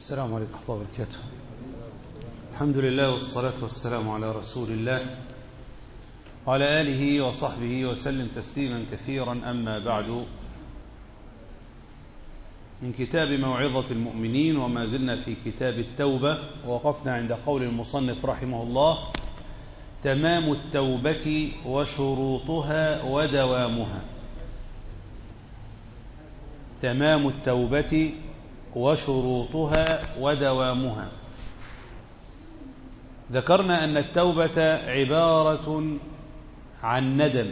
السلام عليكم ورحمة الله وبركاته الحمد لله والصلاة والسلام على رسول الله وعلى آله وصحبه وسلم تسليما كثيرا أما بعد من كتاب موعظة المؤمنين وما زلنا في كتاب التوبة ووقفنا عند قول المصنف رحمه الله تمام التوبة وشروطها ودوامها تمام التوبة وشروطها ودوامها ذكرنا أن التوبة عبارة عن ندم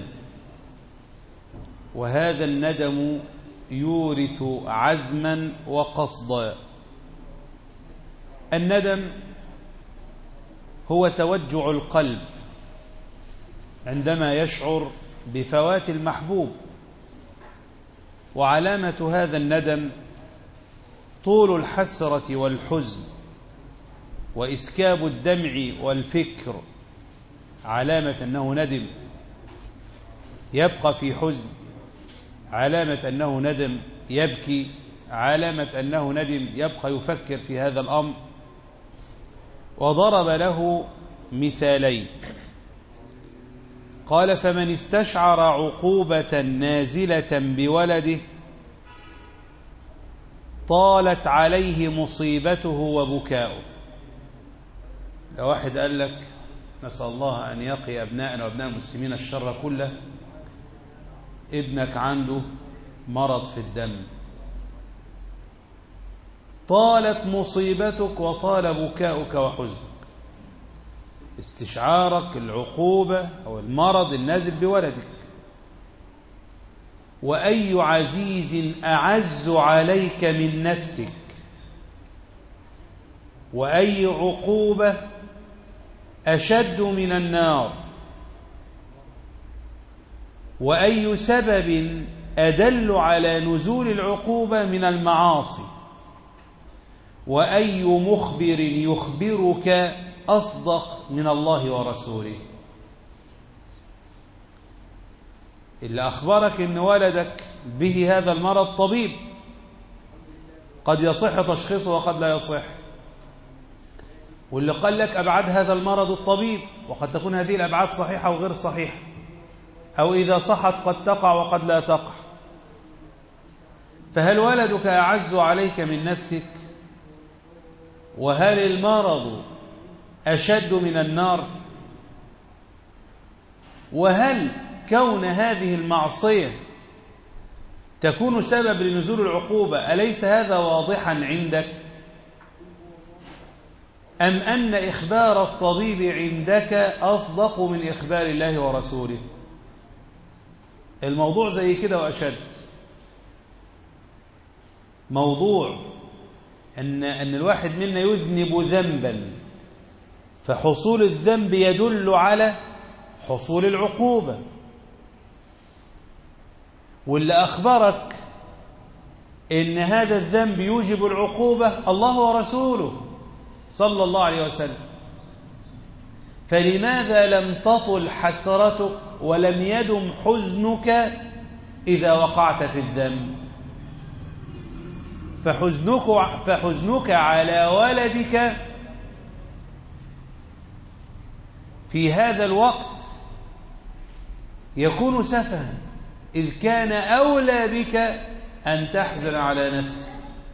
وهذا الندم يورث عزما وقصدا الندم هو توجع القلب عندما يشعر بفوات المحبوب وعلامة هذا الندم طول الحسرة والحزن وإسكاب الدمع والفكر علامة أنه ندم يبقى في حزن علامة أنه ندم يبكي علامة أنه ندم يبقى يفكر في هذا الأمر وضرب له مثالين قال فمن استشعر عقوبة نازلة بولده طالت عليه مصيبته وبكاؤه لو واحد قال لك نسأل الله أن يقي أبناءنا وأبناء المسلمين الشر كله ابنك عنده مرض في الدم طالت مصيبتك وطال بكاؤك وحزنك استشعارك العقوبة أو المرض النازل بولدك وأي عزيز أعز عليك من نفسك وأي عقوبة أشد من النار وأي سبب أدل على نزول العقوبة من المعاصي وأي مخبر يخبرك أصدق من الله ورسوله اللي أخبرك أن ولدك به هذا المرض طبيب قد يصح تشخيصه وقد لا يصح واللي قال لك أبعاد هذا المرض الطبيب وقد تكون هذه الأبعاد صحيحة وغير صحيحة أو إذا صحت قد تقع وقد لا تقع فهل ولدك أعز عليك من نفسك وهل المرض أشد من النار وهل كون هذه المعصية تكون سبب لنزول العقوبة أليس هذا واضحا عندك أم أن إخبار الطبيب عندك أصدق من إخبار الله ورسوله الموضوع زي كده وأشد موضوع أن, أن الواحد منا يذنب ذنبا فحصول الذنب يدل على حصول العقوبة واللي أخبرك إن هذا الذنب يوجب العقوبة الله ورسوله صلى الله عليه وسلم فلماذا لم تطل حسرتك ولم يدم حزنك إذا وقعت في الذنب فحزنك, فحزنك على ولدك في هذا الوقت يكون سفها إذ كان أولى بك أن تحزن على نفسك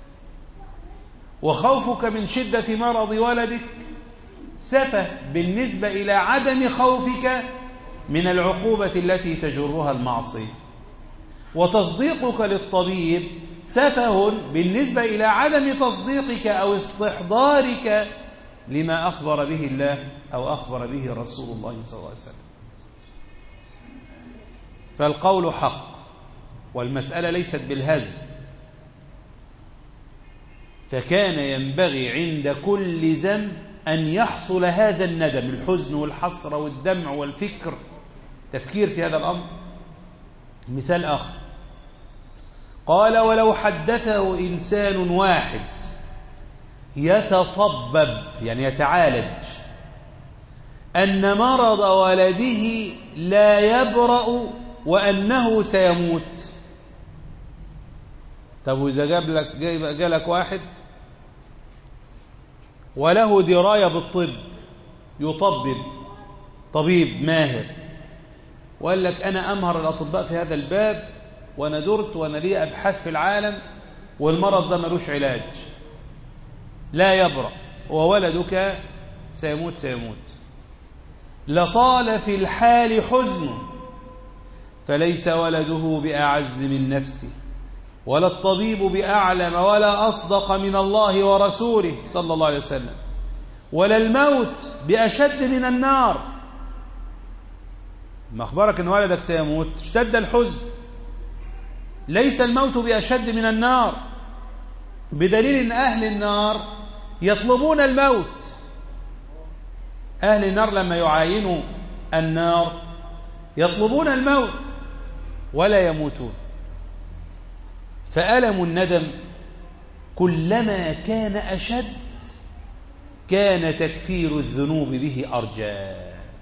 وخوفك من شدة مرض ولدك سفه بالنسبة إلى عدم خوفك من العقوبة التي تجرها المعصية وتصديقك للطبيب سفه بالنسبة إلى عدم تصديقك أو استحضارك لما أخبر به الله أو أخبر به رسول الله صلى الله عليه وسلم فالقول حق والمسألة ليست بالهزل فكان ينبغي عند كل ذنب أن يحصل هذا الندم الحزن والحسرة والدمع والفكر تفكير في هذا الأمر مثال آخر قال ولو حدثه إنسان واحد يتطبب يعني يتعالج أن مرض ولده لا يبرأ وأنه سيموت طب وإذا جاب لك جالك واحد وله دراية بالطب يطبب طبيب ماهر وقال لك أنا أمهر الأطباء في هذا الباب وأنا درت وأنا لي أبحاث في العالم والمرض ده ملوش علاج لا يبرأ وولدك سيموت سيموت لطال في الحال حزن فليس ولده بأعز من نفسه ولا الطبيب بأعلم ولا أصدق من الله ورسوله صلى الله عليه وسلم ولا الموت بأشد من النار ما أخبرك أن ولدك سيموت اشتد الحزن ليس الموت بأشد من النار بدليل أن أهل النار يطلبون الموت أهل النار لما يعاينوا النار يطلبون الموت ولا يموتون فألم الندم كلما كان أشد كان تكفير الذنوب به أرجى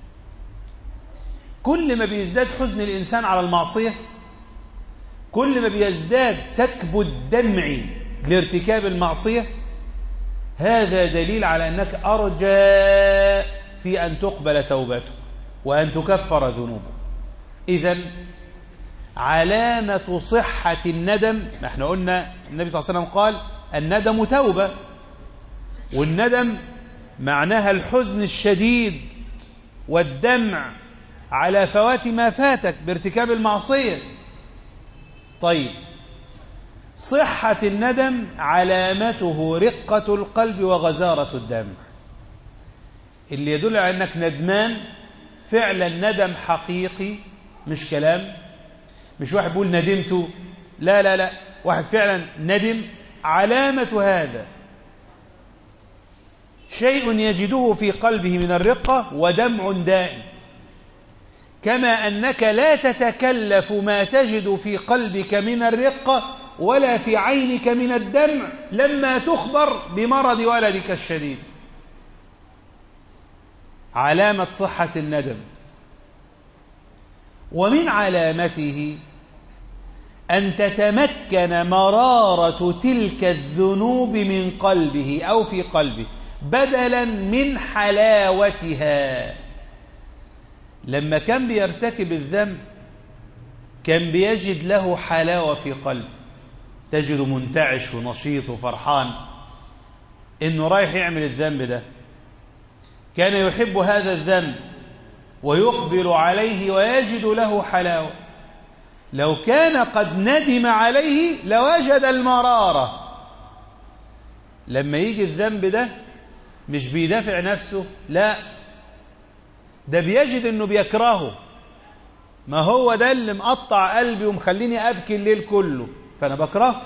كل ما بيزداد حزن الإنسان على المعصية كل ما بيزداد سكب الدمع لارتكاب المعصية هذا دليل على أنك أرجى في أن تقبل توبته وأن تكفر ذنوبه إذا علامة صحة الندم ما احنا قلنا النبي صلى الله عليه وسلم قال الندم توبة والندم معناها الحزن الشديد والدمع على فوات ما فاتك بارتكاب المعصية طيب صحة الندم علامته رقة القلب وغزارة الدمع اللي يدل على أنك ندمان فعلا ندم حقيقي مش كلام مش واحد بيقول ندمت لا لا لا واحد فعلا ندم علامة هذا شيء يجده في قلبه من الرقة ودمع دائم كما أنك لا تتكلف ما تجد في قلبك من الرقة ولا في عينك من الدمع لما تخبر بمرض ولدك الشديد علامة صحة الندم ومن علامته أن تتمكن مرارة تلك الذنوب من قلبه أو في قلبه بدلا من حلاوتها لما كان بيرتكب الذنب كان بيجد له حلاوة في قلبه تجد منتعش ونشيط وفرحان انه رايح يعمل الذنب ده كان يحب هذا الذنب ويقبل عليه ويجد له حلاوة لو كان قد ندم عليه لوجد المرارة لما يجي الذنب ده مش بيدافع نفسه لا ده بيجد انه بيكرهه ما هو ده اللي مقطع قلبي ومخليني ابكي الليل كله فانا بكرهه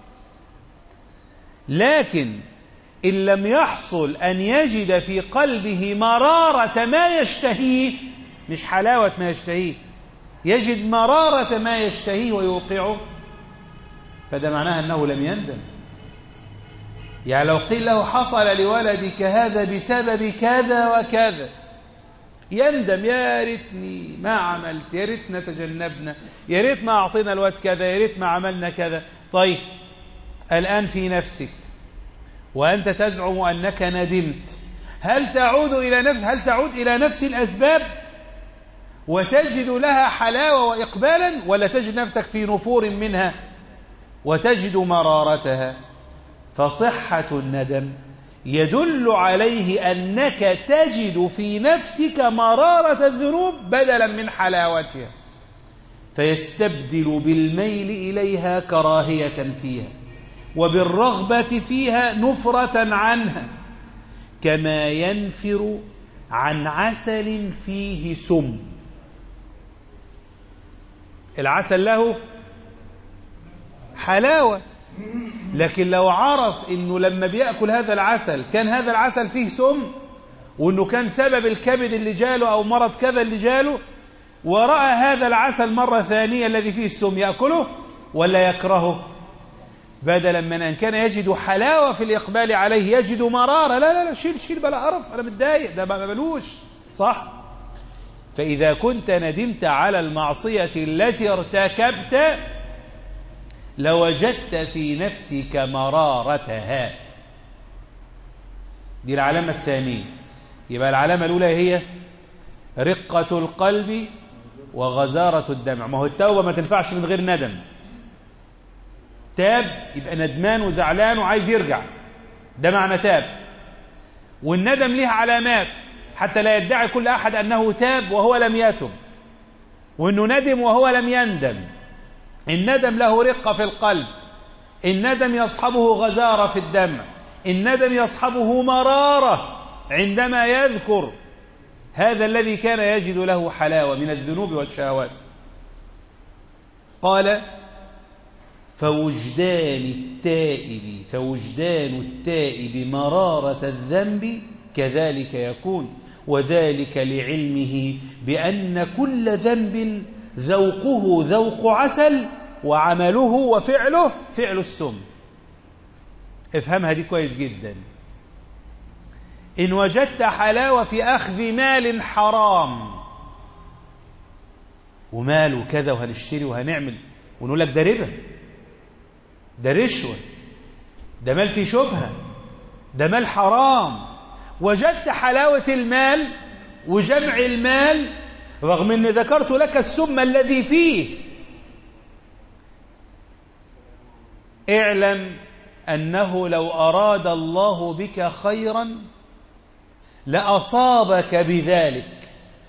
لكن إن لم يحصل أن يجد في قلبه مرارة ما يشتهيه مش حلاوة ما يشتهيه يجد مرارة ما يشتهيه ويوقعه فده معناه أنه لم يندم يعني لو قيل له حصل لولدك هذا بسبب كذا وكذا يندم يا ريتني ما عملت يا ريتنا تجنبنا يا ريت ما أعطينا الواد كذا يا ريت ما عملنا كذا طيب الآن في نفسك وأنت تزعم أنك ندمت هل تعود إلى نفس هل تعود إلى نفس الأسباب وتجد لها حلاوة وإقبالا ولا تجد نفسك في نفور منها وتجد مرارتها فصحة الندم يدل عليه أنك تجد في نفسك مرارة الذنوب بدلا من حلاوتها فيستبدل بالميل إليها كراهية فيها وبالرغبة فيها نفرة عنها كما ينفر عن عسل فيه سم العسل له حلاوة لكن لو عرف انه لما بيأكل هذا العسل كان هذا العسل فيه سم وانه كان سبب الكبد اللي جاله او مرض كذا اللي جاله ورأى هذا العسل مرة ثانية الذي فيه السم يأكله ولا يكرهه بدلا من أن كان يجد حلاوة في الإقبال عليه يجد مرارة لا لا لا شيل شيل بلا قرف أنا متضايق ده ما بلوش صح فإذا كنت ندمت على المعصية التي ارتكبت لوجدت في نفسك مرارتها دي العلامة الثانية يبقى العلامة الأولى هي رقة القلب وغزارة الدمع ما هو التوبة ما تنفعش من غير ندم تاب يبقى ندمان وزعلان وعايز يرجع ده معنى تاب والندم ليه علامات حتى لا يدعي كل أحد أنه تاب وهو لم يتب وأنه ندم وهو لم يندم الندم له رقة في القلب الندم يصحبه غزارة في الدمع الندم يصحبه مرارة عندما يذكر هذا الذي كان يجد له حلاوة من الذنوب والشهوات قال فوجدان التائب فوجدان التائب مرارة الذنب كذلك يكون وذلك لعلمه بأن كل ذنب ذوقه ذوق عسل وعمله وفعله فعل السم افهمها دي كويس جدا إن وجدت حلاوة في أخذ مال حرام ومال وكذا وهنشتري وهنعمل ونقول لك ده ربا ده رشوة ده مال فيه شبهة ده مال حرام وجدت حلاوة المال وجمع المال رغم أني ذكرت لك السم الذي فيه اعلم أنه لو أراد الله بك خيرا لأصابك بذلك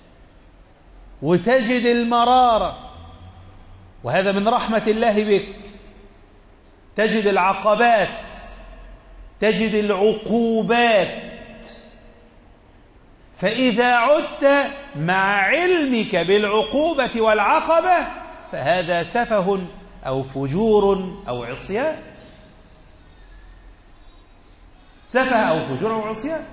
وتجد المرارة وهذا من رحمة الله بك تجد العقبات تجد العقوبات فإذا عدت مع علمك بالعقوبة والعقبة فهذا سفه أو فجور أو عصيان سفه أو فجور أو عصيان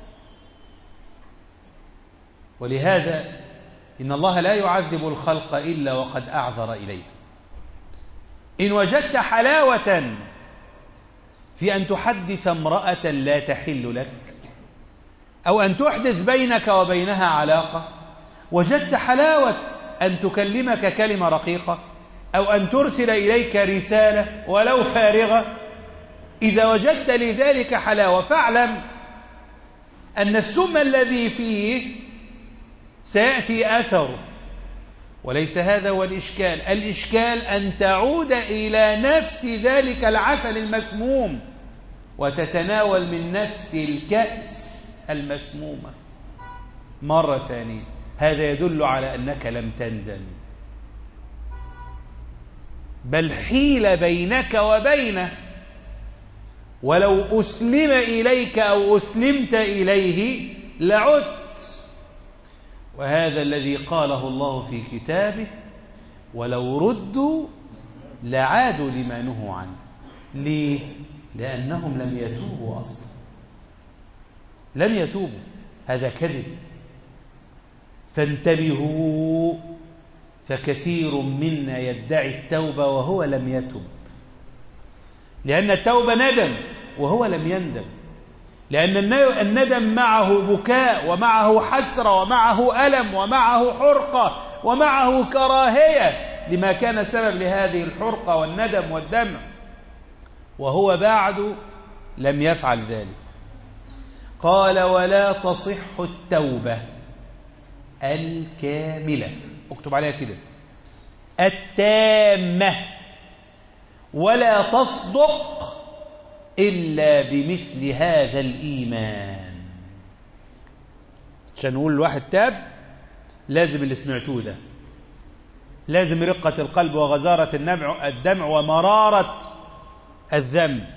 ولهذا إن الله لا يعذب الخلق إلا وقد أعذر إليه إن وجدت حلاوة في أن تحدث امرأة لا تحل لك أو أن تحدث بينك وبينها علاقة وجدت حلاوة أن تكلمك كلمة رقيقة أو أن ترسل إليك رسالة ولو فارغة إذا وجدت لذلك حلاوة فاعلم أن السم الذي فيه سيأتي أثره وليس هذا هو الإشكال الإشكال أن تعود إلى نفس ذلك العسل المسموم وتتناول من نفس الكأس المسمومة مرة ثانية هذا يدل على أنك لم تندم بل حيل بينك وبينه ولو أسلم إليك أو أسلمت إليه لعدت وهذا الذي قاله الله في كتابه ولو ردوا لعادوا لما نهوا عنه ليه؟ لأنهم لم يتوبوا أصلا لم يتوبوا هذا كذب فانتبهوا فكثير منا يدعي التوبة وهو لم يتب لأن التوبة ندم وهو لم يندم لأن الندم معه بكاء ومعه حسرة ومعه ألم ومعه حرقة ومعه كراهية لما كان سبب لهذه الحرقة والندم والدمع وهو بعد لم يفعل ذلك قال ولا تصح التوبة الكاملة اكتب عليها كده التامة ولا تصدق إلا بمثل هذا الإيمان عشان نقول الواحد تاب لازم اللي سمعتوه ده لازم رقة القلب وغزارة النمع الدمع ومرارة الذنب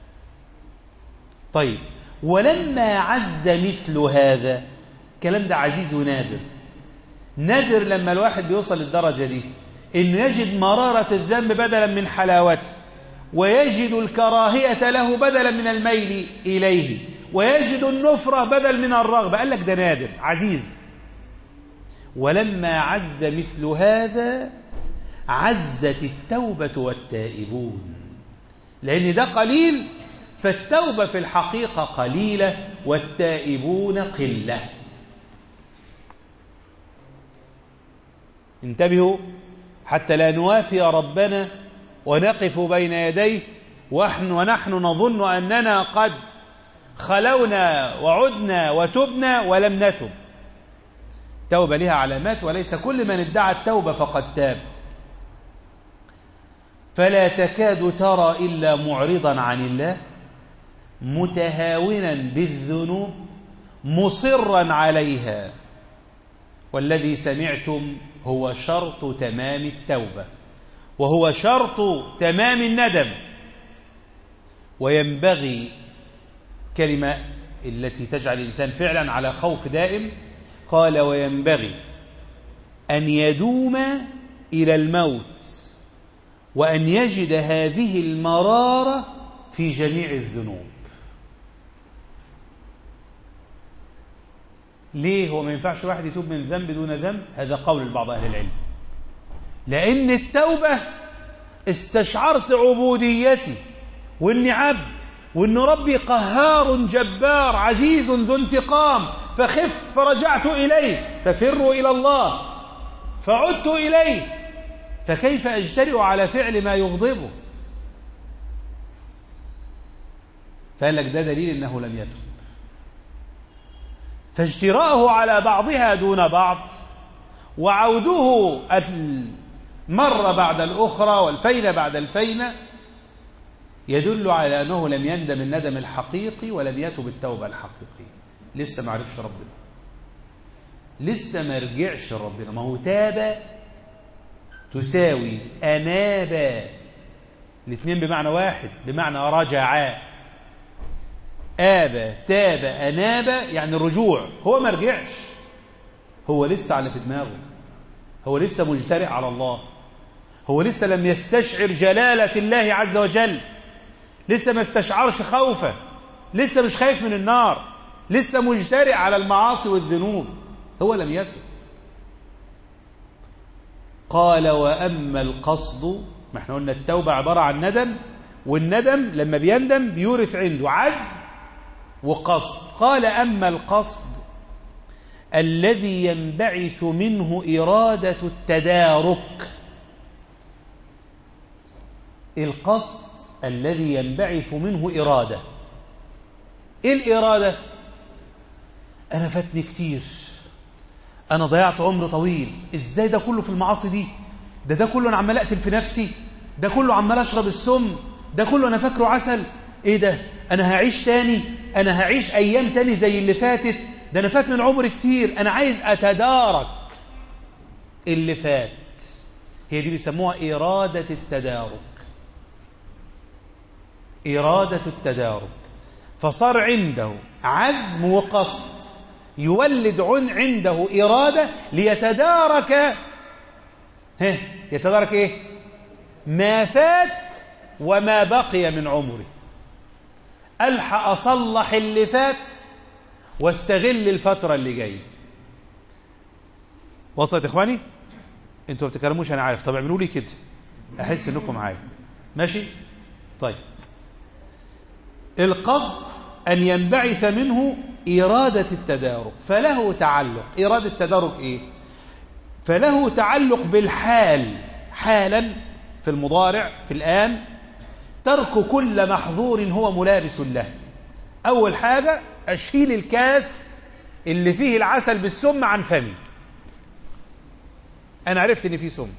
طيب ولما عز مثل هذا الكلام ده عزيز ونادر نادر لما الواحد بيوصل للدرجة دي إنه يجد مرارة الذنب بدلا من حلاوته ويجد الكراهية له بدلا من الميل إليه ويجد النفرة بدل من الرغبة قال لك ده نادر عزيز ولما عز مثل هذا عزت التوبة والتائبون لأن ده قليل فالتوبة في الحقيقة قليلة والتائبون قلة انتبهوا حتى لا نوافي ربنا ونقف بين يديه ونحن نظن أننا قد خلونا وعدنا وتبنا ولم نتب توبة لها علامات وليس كل من ادعى التوبة فقد تاب فلا تكاد ترى إلا معرضا عن الله متهاونا بالذنوب مصرا عليها والذي سمعتم هو شرط تمام التوبة وهو شرط تمام الندم وينبغي كلمة التي تجعل الإنسان فعلا على خوف دائم قال وينبغي أن يدوم إلى الموت وأن يجد هذه المرارة في جميع الذنوب ليه هو ما ينفعش واحد يتوب من ذنب دون ذنب هذا قول بعض أهل العلم لأن التوبة استشعرت عبوديتي وإني عبد وإن ربي قهار جبار عزيز ذو انتقام فخفت فرجعت إليه ففروا إلى الله فعدت إليه فكيف أجترئ على فعل ما يغضبه فقال لك ده دليل أنه لم يتب فاجتراءه على بعضها دون بعض وعوده المرة بعد الأخرى والفينة بعد الفينة يدل على أنه لم يندم الندم الحقيقي ولم يتب التوبة الحقيقية لسه ما عرفش ربنا لسه ما رجعش ربنا ما هو تاب تساوي أناب الاثنين بمعنى واحد بمعنى رجع آب تاب أناب يعني رجوع هو ما رجعش هو لسه على في دماغه هو لسه مجترئ على الله هو لسه لم يستشعر جلالة الله عز وجل لسه ما استشعرش خوفه لسه مش خايف من النار لسه مجترئ على المعاصي والذنوب هو لم يتب قال وأما القصد ما احنا قلنا التوبة عبارة عن ندم والندم لما بيندم بيورث عنده عزم وقصد قال أما القصد الذي ينبعث منه إرادة التدارك القصد الذي ينبعث منه إرادة إيه الإرادة؟ أنا فاتني كتير أنا ضيعت عمر طويل إزاي ده كله في المعاصي دي ده ده كله أنا عمال أقتل في نفسي ده كله عمال أشرب السم ده كله أنا فاكره عسل إيه ده أنا هعيش تاني أنا هعيش أيام تاني زي اللي فاتت ده أنا فات من عمر كتير أنا عايز أتدارك اللي فات هي دي بيسموها إرادة التدارك إرادة التدارك فصار عنده عزم وقصد يولد عنده إرادة ليتدارك ها يتدارك إيه ما فات وما بقي من عمره ألحق أصلح اللي فات واستغل الفترة اللي جاية وصلت إخواني انتوا ما بتكلموش أنا عارف طب اعملوا لي كده أحس إنكم معايا ماشي طيب القصد أن ينبعث منه إرادة التدارك فله تعلق إرادة التدارك إيه فله تعلق بالحال حالا في المضارع في الآن ترك كل محظور هو ملابس له أول حاجة أشيل الكاس اللي فيه العسل بالسم عن فمي أنا عرفت إن فيه سم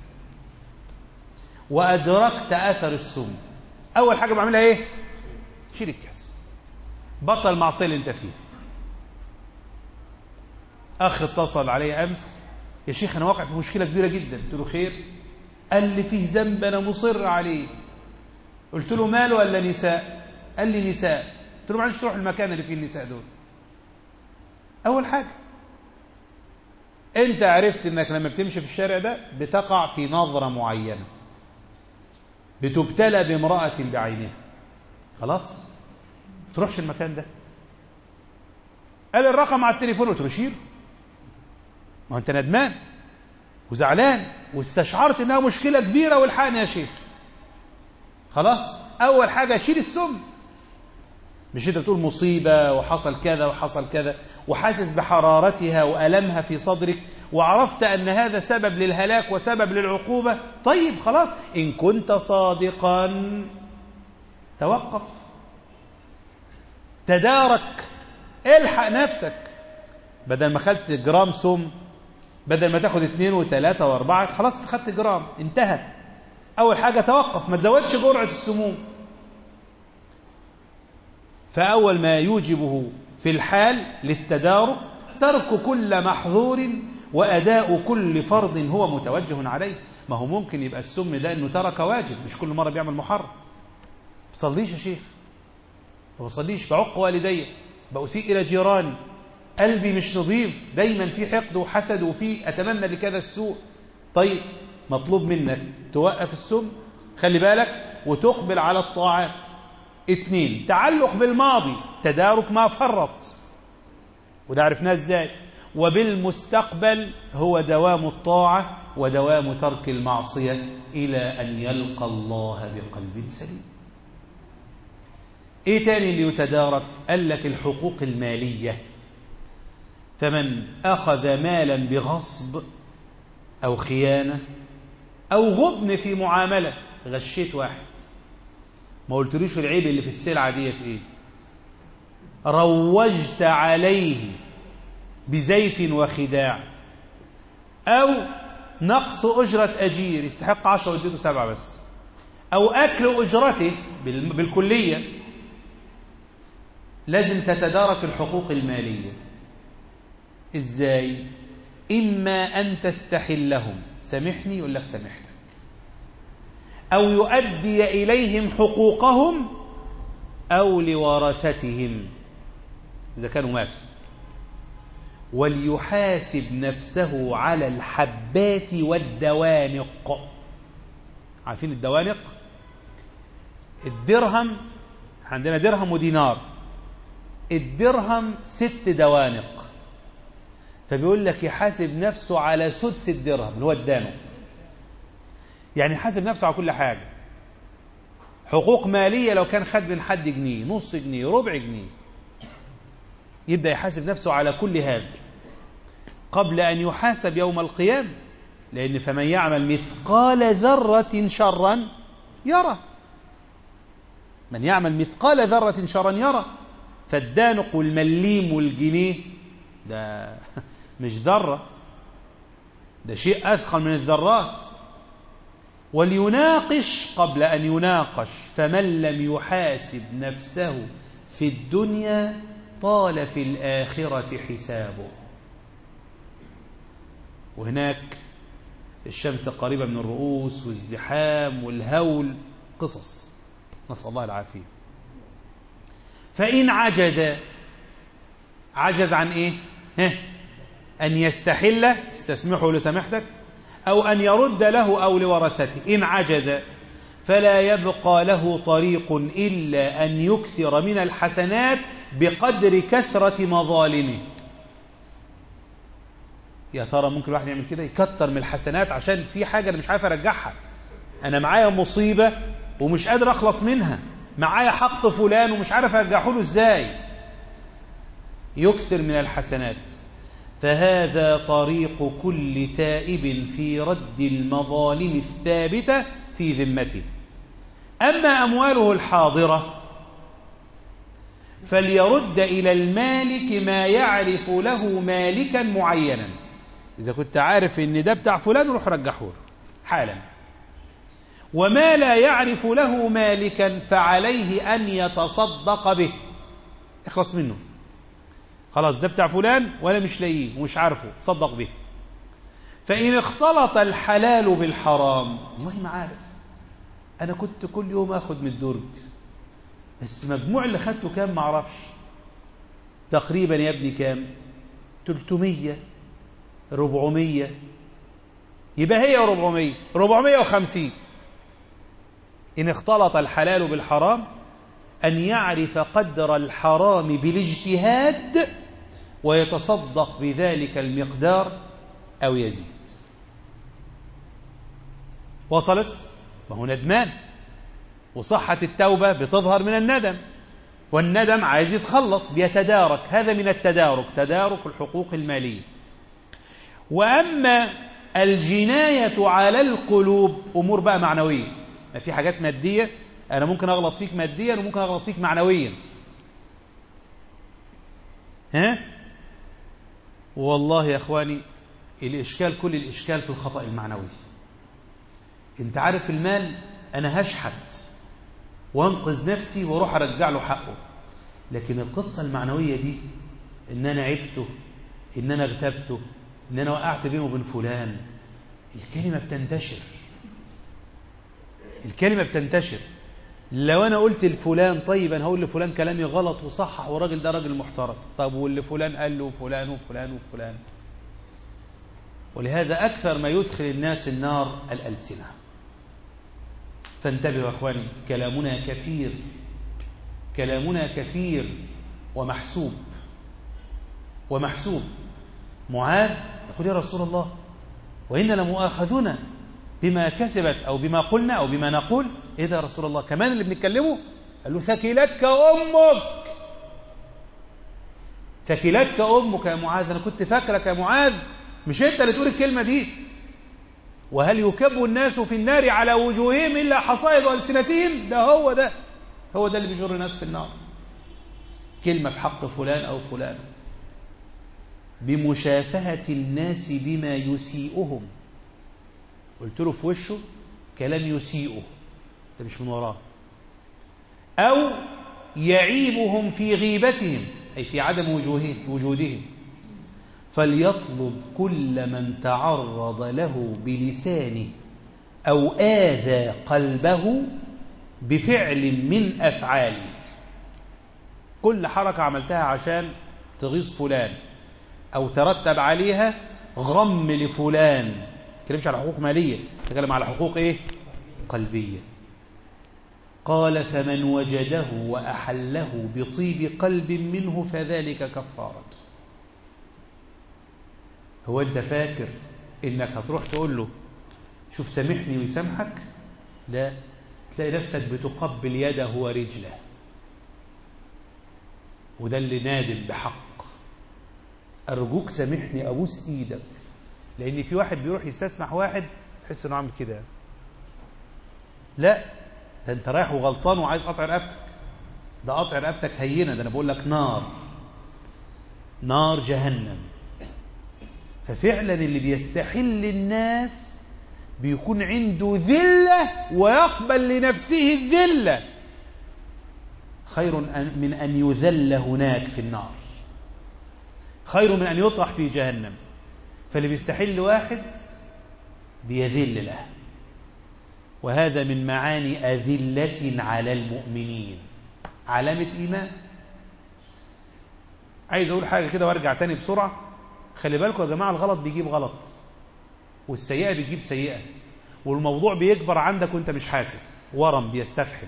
وأدركت أثر السم أول حاجة بعملها إيه شيل الكاس بطل المعصية اللي أنت فيها أخ اتصل علي أمس يا شيخ أنا واقع في مشكلة كبيرة جدا قلت له خير قال لي فيه ذنب أنا مصر عليه قلت له ماله ولا نساء قال لي نساء قلت له معلش تروح المكان اللي فيه النساء دول أول حاجة أنت عرفت أنك لما بتمشي في الشارع ده بتقع في نظرة معينة بتبتلى بامرأة بعينها خلاص تروحش المكان ده قال الرقم على التليفون قلت له شيله ما انت ندمان وزعلان واستشعرت انها مشكله كبيره والحقني يا شيخ خلاص اول حاجه شيل السم مش انت بتقول مصيبه وحصل كذا وحصل كذا وحاسس بحرارتها والمها في صدرك وعرفت ان هذا سبب للهلاك وسبب للعقوبه طيب خلاص ان كنت صادقا توقف تدارك الحق نفسك بدل ما خدت جرام سم بدل ما تاخد اثنين وثلاثة واربعة خلاص خدت جرام انتهى أول حاجة توقف ما تزودش جرعة السموم فأول ما يوجبه في الحال للتدارك ترك كل محظور وأداء كل فرض هو متوجه عليه ما هو ممكن يبقى السم ده انه ترك واجب مش كل مرة بيعمل محرم بصليش يا شيخ ما بصليش بعق والدي بأسيء إلى جيراني قلبي مش نظيف دايما في حقد وحسد وفي أتمنى لكذا السوء طيب مطلوب منك توقف السم خلي بالك وتقبل على الطاعات اثنين تعلق بالماضي تدارك ما فرط وده عرفناه ازاي وبالمستقبل هو دوام الطاعة ودوام ترك المعصية إلى أن يلقى الله بقلب سليم ايه تاني اللي يتدارك قال لك الحقوق المالية فمن أخذ مالا بغصب أو خيانة أو غبن في معاملة غشيت واحد ما قلتلوش العيب اللي في السلعة ديت ايه روجت عليه بزيف وخداع أو نقص أجرة أجير يستحق عشرة واديته سبعة بس أو أكل أجرته بالكلية لازم تتدارك الحقوق المالية إزاي؟ إما أن تستحلهم سامحني يقول لك سامحتك أو يؤدي إليهم حقوقهم أو لورثتهم إذا كانوا ماتوا وليحاسب نفسه على الحبات والدوانق عارفين الدوانق الدرهم عندنا درهم ودينار الدرهم ست دوانق فبيقول لك يحاسب نفسه على سدس الدرهم اللي هو الدانق يعني يحاسب نفسه على كل حاجة حقوق مالية لو كان خد من حد جنيه نص جنيه ربع جنيه يبدأ يحاسب نفسه على كل هذا قبل أن يحاسب يوم القيامة لأن فمن يعمل مثقال ذرة شرا يرى من يعمل مثقال ذرة شرا يرى فالدانق والمليم والجنيه ده مش ذرة ده شيء أثقل من الذرات وليناقش قبل أن يناقش فمن لم يحاسب نفسه في الدنيا طال في الآخرة حسابه وهناك الشمس قريبة من الرؤوس والزحام والهول قصص نسأل الله العافية فإن عجز عجز عن إيه ها أن يستحل استسمحه لسمحتك أو أن يرد له أو لورثته إن عجز فلا يبقى له طريق إلا أن يكثر من الحسنات بقدر كثرة مظالمه يا ترى ممكن الواحد يعمل كده يكتر من الحسنات عشان في حاجة أنا مش عارف أرجعها أنا معايا مصيبة ومش قادر أخلص منها معايا حق فلان ومش عارف أرجعه له إزاي يكثر من الحسنات فهذا طريق كل تائب في رد المظالم الثابتة في ذمته أما أمواله الحاضرة فليرد إلى المالك ما يعرف له مالكا معينا إذا كنت عارف إن ده بتاع فلان روح رجحه حالا وما لا يعرف له مالكا فعليه أن يتصدق به اخلص منه خلاص ده بتاع فلان ولا مش لاقيه ومش عارفه تصدق به فإن اختلط الحلال بالحرام والله ما عارف أنا كنت كل يوم أخذ من الدرج بس مجموع اللي خدته كام ما اعرفش تقريبا يا ابني كام 300 400 يبقى هي 400 450 إن اختلط الحلال بالحرام أن يعرف قدر الحرام بالاجتهاد ويتصدق بذلك المقدار أو يزيد وصلت ما هو ندمان وصحة التوبة بتظهر من الندم والندم عايز يتخلص بيتدارك هذا من التدارك تدارك الحقوق المالية وأما الجناية على القلوب أمور بقى معنوية ما في حاجات مادية أنا ممكن أغلط فيك ماديا وممكن أغلط فيك معنويا ها والله يا اخواني الاشكال كل الاشكال في الخطا المعنوي انت عارف المال انا هشحت وانقذ نفسي واروح ارجع له حقه لكن القصه المعنويه دي ان انا عبته ان انا اغتبته ان انا وقعت بينه وبين فلان الكلمه بتنتشر الكلمه بتنتشر لو انا قلت لفلان طيب انا هقول لفلان كلامي غلط وصحح والراجل ده راجل محترم طب واللي فلان قال له فلان وفلان وفلان ولهذا اكثر ما يدخل الناس النار الالسنه فانتبهوا يا اخواني كلامنا كثير كلامنا كثير ومحسوب ومحسوب معاذ يقول يا رسول الله وإن لمؤاخذون بما كسبت أو بما قلنا أو بما نقول إيه ده يا رسول الله كمان اللي بنتكلمه قال له ثكلتك أمك ثكلتك أمك يا معاذ أنا كنت فاكرك يا معاذ مش أنت اللي تقول الكلمة دي وهل يكب الناس في النار على وجوههم إلا حصائد ألسنتهم ده هو ده هو ده اللي بيجر الناس في النار كلمة في حق فلان أو فلان بمشافهة الناس بما يسيئهم قلت له في وشه كلام يسيئه ده مش من وراه أو يعيبهم في غيبتهم أي في عدم وجوههم وجودهم فليطلب كل من تعرض له بلسانه أو آذى قلبه بفعل من أفعاله كل حركة عملتها عشان تغيظ فلان أو ترتب عليها غم لفلان ما تكلمش على حقوق مالية تكلم على حقوق إيه قلبية قال فمن وجده وأحله بطيب قلب منه فذلك كفارته هو أنت فاكر إنك هتروح تقول له شوف سامحني ويسامحك لا تلاقي نفسك بتقبل يده ورجله وده اللي نادم بحق أرجوك سامحني أبوس إيدك لأن في واحد بيروح يستسمح واحد تحس إنه عامل كده لا ده أنت رايح وغلطان وعايز قطع رقبتك ده قطع رقبتك هينة ده أنا بقول لك نار نار جهنم ففعلا اللي بيستحل الناس بيكون عنده ذلة ويقبل لنفسه الذلة خير من أن يذل هناك في النار خير من أن يطرح في جهنم فاللي بيستحل واحد بيذل له وهذا من معاني أذلة على المؤمنين علامة إيمان عايز أقول حاجة كده وارجع تاني بسرعة خلي بالكم يا جماعة الغلط بيجيب غلط والسيئة بتجيب سيئة والموضوع بيكبر عندك وانت مش حاسس ورم بيستفحل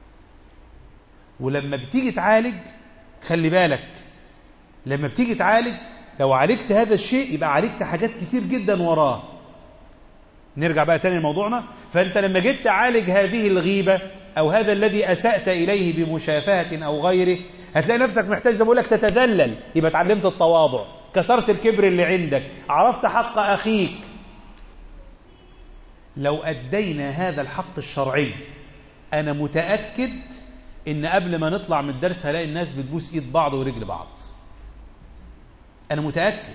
ولما بتيجي تعالج خلي بالك لما بتيجي تعالج لو عالجت هذا الشيء يبقى عالجت حاجات كتير جدا وراه نرجع بقى تاني لموضوعنا فأنت لما جيت تعالج هذه الغيبة أو هذا الذي أسأت إليه بمشافهة أو غيره هتلاقي نفسك محتاج زي ما لك تتذلل يبقى اتعلمت التواضع كسرت الكبر اللي عندك عرفت حق أخيك لو أدينا هذا الحق الشرعي أنا متأكد إن قبل ما نطلع من الدرس هلاقي الناس بتبوس إيد بعض ورجل بعض أنا متأكد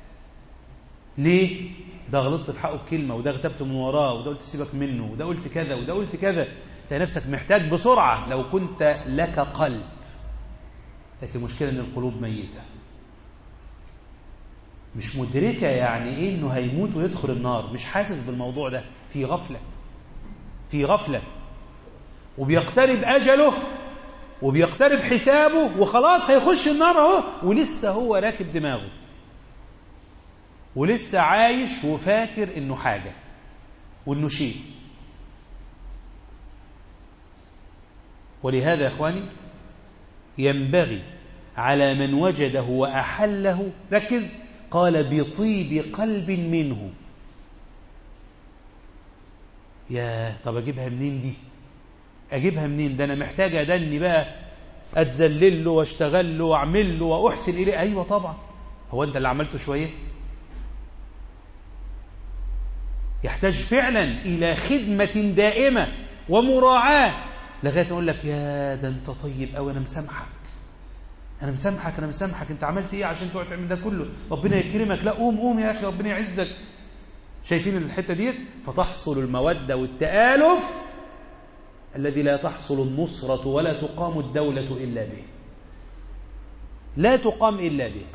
ليه؟ ده غلطت في حقه بكلمة وده اغتبت من وراه وده قلت سيبك منه وده قلت كذا وده قلت كذا تلاقي نفسك محتاج بسرعة لو كنت لك قلب لكن المشكلة إن القلوب ميتة مش مدركة يعني إيه إنه هيموت ويدخل النار مش حاسس بالموضوع ده في غفلة في غفلة وبيقترب أجله وبيقترب حسابه وخلاص هيخش النار اهو ولسه هو راكب دماغه ولسه عايش وفاكر انه حاجة وانه شيء ولهذا يا اخواني ينبغي على من وجده وأحله ركز قال بطيب قلب منه يا طب اجيبها منين دي اجيبها منين ده انا محتاج ادني بقى اتذلل له واشتغل له واعمل له واحسن اليه ايوه طبعا هو انت اللي عملته شويه يحتاج فعلا الى خدمه دائمه ومراعاه لغايه اقول لك يا ده انت طيب قوي انا مسامحك أنا مسامحك أنا مسامحك أنت عملت إيه عشان تقعد تعمل ده كله ربنا يكرمك لا قوم قوم يا أخي ربنا يعزك شايفين الحتة ديت فتحصل المودة والتآلف الذي لا تحصل النصرة ولا تقام الدولة إلا به لا تقام إلا به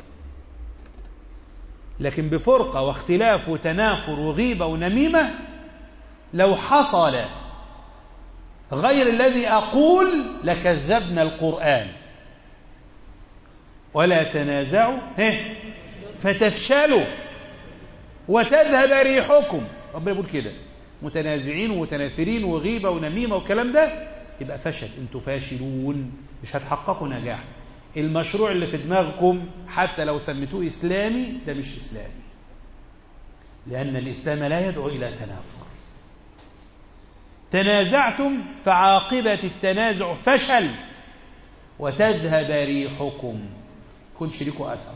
لكن بفرقة واختلاف وتنافر وغيبة ونميمة لو حصل غير الذي أقول لكذبنا القرآن ولا تنازعوا فتفشلوا وتذهب ريحكم ربنا يقول كده متنازعين ومتنافرين وغيبة ونميمة والكلام ده يبقى فشل انتوا فاشلون مش هتحققوا نجاح المشروع اللي في دماغكم حتى لو سميتوه إسلامي ده مش إسلامي لأن الإسلام لا يدعو إلى تنافر تنازعتم فعاقبة التنازع فشل وتذهب ريحكم كن شريكوا أثر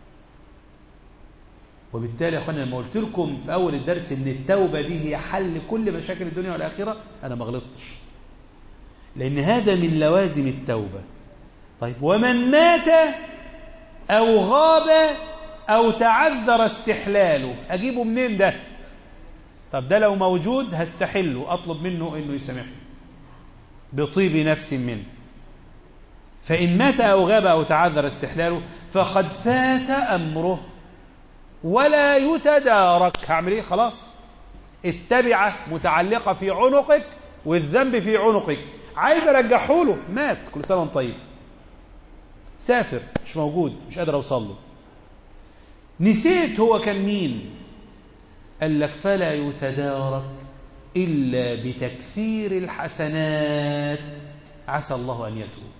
وبالتالي يا أخوانا لما قلت لكم في أول الدرس إن التوبة دي هي حل كل مشاكل الدنيا والآخرة أنا ما غلطتش لأن هذا من لوازم التوبة طيب ومن مات أو غاب أو تعذر استحلاله أجيبه منين ده طب ده لو موجود هستحله أطلب منه أنه يسامحني بطيب نفس منه فإن مات أو غاب أو تعذر استحلاله فقد فات أمره ولا يتدارك هعمل ايه خلاص التبعة متعلقة في عنقك والذنب في عنقك عايز ارجحه له مات كل سنة وانت طيب سافر مش موجود مش قادر اوصل له نسيت هو كان مين قال لك فلا يتدارك إلا بتكثير الحسنات عسى الله أن يتوب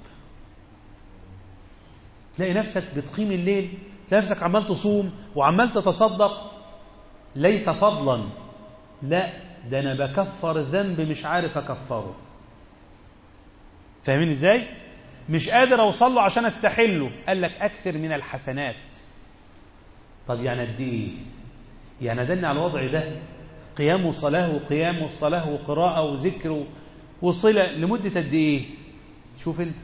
تلاقي نفسك بتقيم الليل تلاقي نفسك عمال تصوم وعمال تتصدق ليس فضلا لا ده أنا بكفر ذنب مش عارف أكفره فاهمين إزاي؟ مش قادر أوصل له عشان أستحله قال لك أكثر من الحسنات طب يعني قد إيه؟ يعني دلني على الوضع ده قيام وصلاة وقيام وصلاة وقراءة وذكر وصلة لمدة قد إيه؟ شوف أنت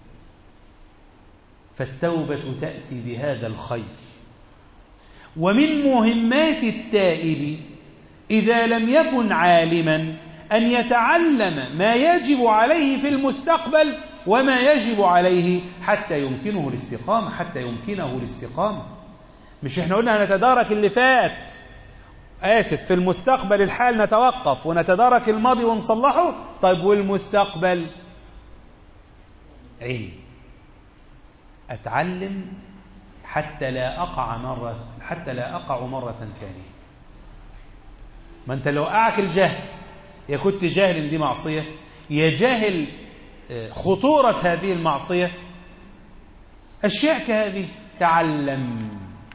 فالتوبة تأتي بهذا الخير ومن مهمات التائب إذا لم يكن عالما أن يتعلم ما يجب عليه في المستقبل وما يجب عليه حتى يمكنه الاستقامة حتى يمكنه الاستقامة مش احنا قلنا هنتدارك اللي فات آسف في المستقبل الحال نتوقف ونتدارك الماضي ونصلحه طيب والمستقبل علم أتعلم حتى لا أقع مرة حتى لا أقع مرة ثانية ما أنت لو أعك الجهل يا كنت جاهل إن دي معصية يا جاهل خطورة هذه المعصية أشياء كهذه تعلم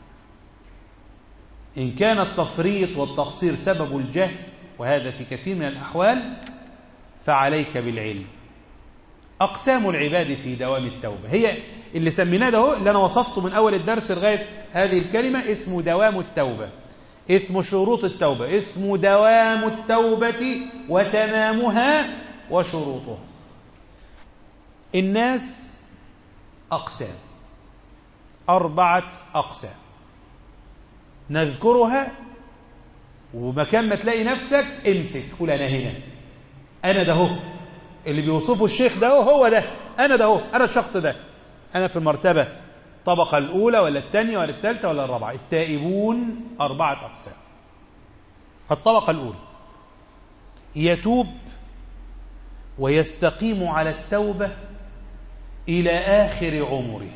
إن كان التفريط والتقصير سبب الجهل وهذا في كثير من الأحوال فعليك بالعلم أقسام العباد في دوام التوبة هي اللي سميناه ده هو اللي أنا وصفته من أول الدرس لغاية هذه الكلمة اسمه دوام التوبة اسم شروط التوبة اسم دوام التوبة وتمامها وشروطها الناس أقسام أربعة أقسام نذكرها ومكان ما تلاقي نفسك امسك قول أنا هنا أنا ده هو اللي بيوصفه الشيخ ده هو ده أنا ده هو أنا الشخص ده أنا في المرتبة الطبقة الأولى ولا الثانية ولا الثالثة ولا الرابعة التائبون أربعة أقسام الطبقة الأولى يتوب ويستقيم على التوبة إلى آخر عمره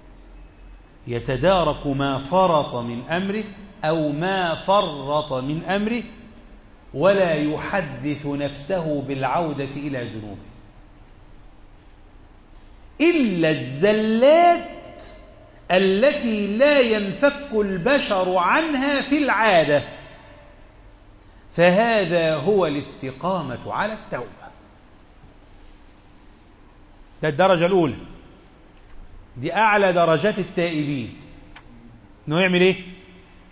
يتدارك ما فرط من أمره أو ما فرط من أمره ولا يحدث نفسه بالعودة إلى ذنوبه إلا الزلات التي لا ينفك البشر عنها في العادة فهذا هو الاستقامة على التوبة ده الدرجة الأولى دي أعلى درجات التائبين إنه يعمل إيه؟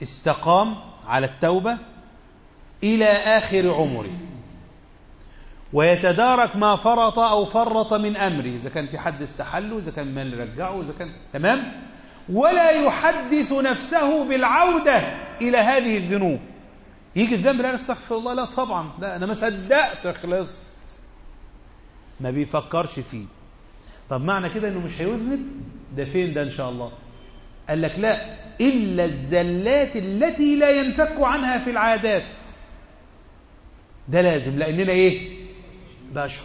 استقام على التوبة إلى آخر عمره ويتدارك ما فرط أو فرط من أمره إذا كان في حد استحله إذا كان مال رجعه إذا كان تمام ولا يحدث نفسه بالعودة إلى هذه الذنوب يجي الذنب لا استغفر الله لا طبعا لا أنا ما صدقت خلصت ما بيفكرش فيه طب معنى كده انه مش هيذنب ده فين ده ان شاء الله قال لك لا إلا الزلات التي لا ينفك عنها في العادات ده لازم لأننا إيه بشر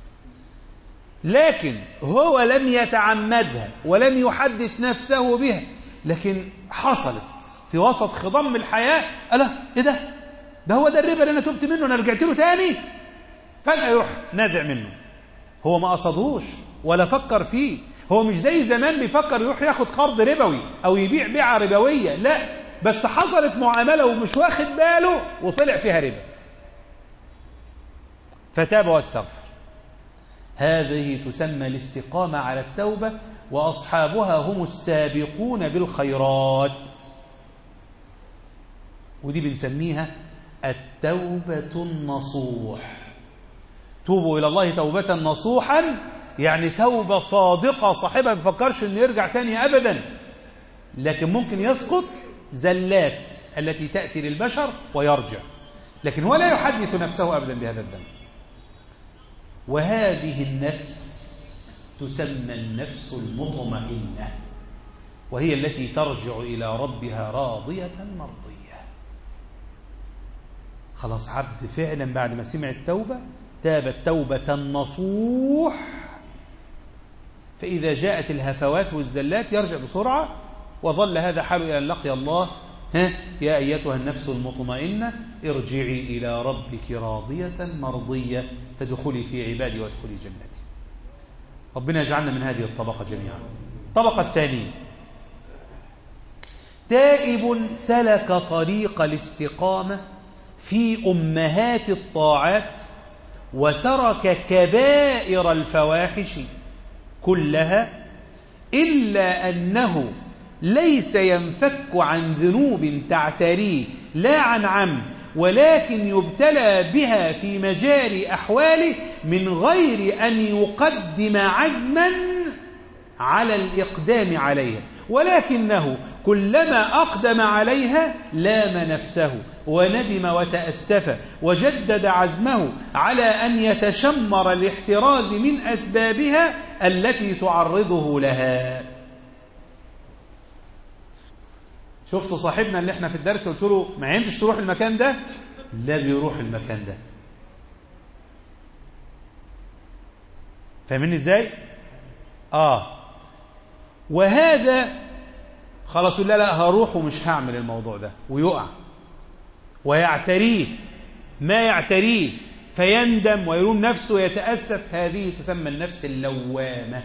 لكن هو لم يتعمدها ولم يحدث نفسه بها لكن حصلت في وسط خضم الحياة قال ايه ده ده هو ده الربا اللي انا تبت منه انا رجعت له تاني فجأة يروح نازع منه هو ما قصدهوش ولا فكر فيه هو مش زي زمان بيفكر يروح ياخد قرض ربوي او يبيع بيعة ربوية لا بس حصلت معاملة ومش واخد باله وطلع فيها ربا فتاب واستغفر هذه تسمى الاستقامة على التوبة وأصحابها هم السابقون بالخيرات ودي بنسميها التوبة النصوح توبوا إلى الله توبة نصوحا يعني توبة صادقة صاحبها ما بيفكرش انه يرجع تاني أبدا لكن ممكن يسقط زلات التي تأتي للبشر ويرجع لكن هو لا يحدث نفسه أبدا بهذا الذنب وهذه النفس تسمى النفس المطمئنة وهي التي ترجع إلى ربها راضية مرضية خلاص عبد فعلا بعد ما سمع التوبة تاب التوبة النصوح فإذا جاءت الهفوات والزلات يرجع بسرعة وظل هذا حاله إلى أن لقي الله ها يا أيتها النفس المطمئنة ارجعي إلى ربك راضية مرضية فادخلي في عبادي وادخلي جنتي ربنا يجعلنا من هذه الطبقة جميعا الطبقة الثانية تائب سلك طريق الاستقامة في أمهات الطاعات وترك كبائر الفواحش كلها إلا أنه ليس ينفك عن ذنوب تعتريه لا عن عمد ولكن يبتلى بها في مجاري أحواله من غير أن يقدم عزما على الإقدام عليها ولكنه كلما أقدم عليها لام نفسه وندم وتأسف وجدد عزمه على أن يتشمر الاحتراز من أسبابها التي تعرضه لها شفتوا صاحبنا اللي احنا في الدرس قلت له ما عندش تروح المكان ده لا بيروح المكان ده فاهمين ازاي اه وهذا خلاص لا لا هروح ومش هعمل الموضوع ده ويقع ويعتريه ما يعتريه فيندم ويلوم نفسه ويتأسف هذه تسمى النفس اللوامة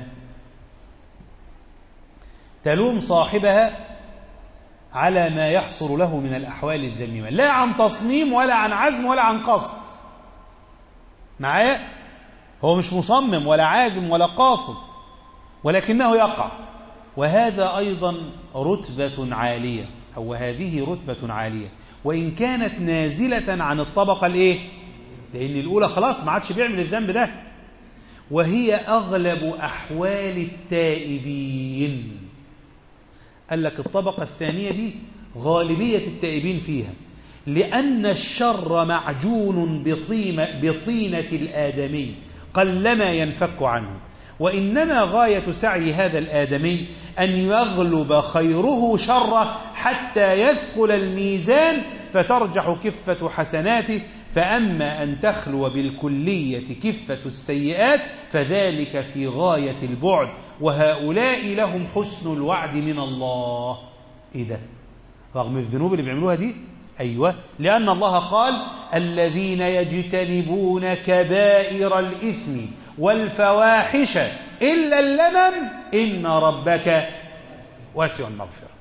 تلوم صاحبها على ما يحصل له من الأحوال الذميمة لا عن تصميم ولا عن عزم ولا عن قصد معايا هو مش مصمم ولا عازم ولا قاصد ولكنه يقع وهذا أيضا رتبة عالية أو هذه رتبة عالية وإن كانت نازلة عن الطبقة الإيه؟ لأن الأولى خلاص ما عادش بيعمل الذنب ده وهي أغلب أحوال التائبين قال لك الطبقة الثانية دي غالبية التائبين فيها لأن الشر معجون بطيمة بطينة الآدمي قلما ينفك عنه وإنما غاية سعي هذا الآدمي أن يغلب خيره شره حتى يثقل الميزان فترجح كفة حسناته فأما أن تخلو بالكلية كفة السيئات فذلك في غاية البعد وهؤلاء لهم حسن الوعد من الله إيه ده رغم الذنوب اللي بيعملوها دي أيوة لأن الله قال الذين يجتنبون كبائر الإثم والفواحش إلا اللمم إن ربك واسع المغفرة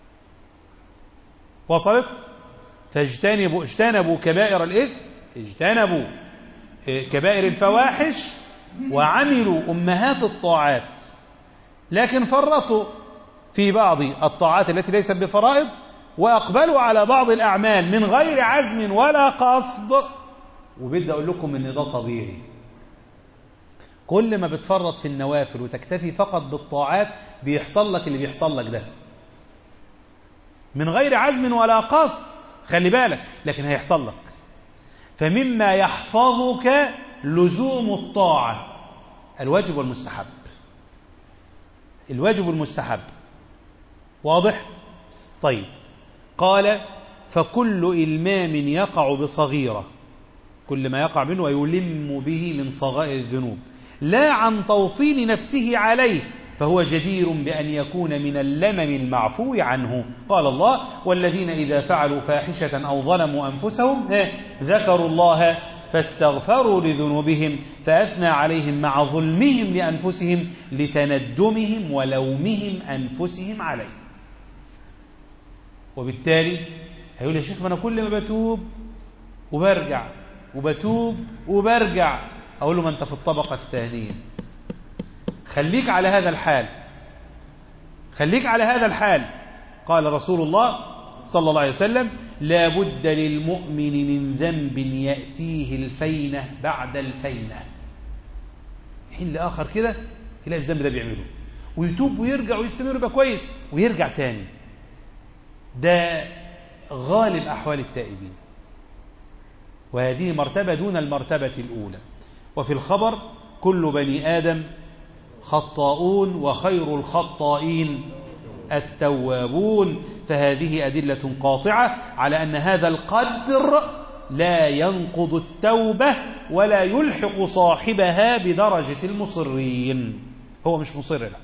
وصلت فاجتنبوا اجتنبوا كبائر الإثم اجتنبوا كبائر الفواحش وعملوا أمهات الطاعات لكن فرطوا في بعض الطاعات التي ليست بفرائض وأقبلوا على بعض الأعمال من غير عزم ولا قصد وبدي أقول لكم إن ده طبيعي كل ما بتفرط في النوافل وتكتفي فقط بالطاعات بيحصل لك اللي بيحصل لك ده من غير عزم ولا قصد خلي بالك لكن هيحصل لك فمما يحفظك لزوم الطاعة الواجب والمستحب الواجب والمستحب واضح طيب قال فكل إلمام يقع بصغيرة كل ما يقع منه ويلم به من صغائر الذنوب لا عن توطين نفسه عليه فهو جدير بأن يكون من اللمم المعفو عنه قال الله والذين إذا فعلوا فاحشة أو ظلموا أنفسهم ذكروا الله فاستغفروا لذنوبهم فأثنى عليهم مع ظلمهم لأنفسهم لتندمهم ولومهم أنفسهم عليه وبالتالي هيقول يا شيخ ما أنا كل ما بتوب وبرجع وبتوب وبرجع أقول له ما أنت في الطبقة الثانية خليك على هذا الحال خليك على هذا الحال قال رسول الله صلى الله عليه وسلم لا بد للمؤمن من ذنب يأتيه الفينة بعد الفينة حين لآخر كده يلاقي الذنب ده بيعمله ويتوب ويرجع ويستمر يبقى كويس ويرجع تاني ده غالب أحوال التائبين وهذه مرتبة دون المرتبة الأولى وفي الخبر كل بني آدم خطاؤون وخير الخطائين التوابون فهذه أدلة قاطعة على أن هذا القدر لا ينقض التوبة ولا يلحق صاحبها بدرجة المصرين هو مش مصر لا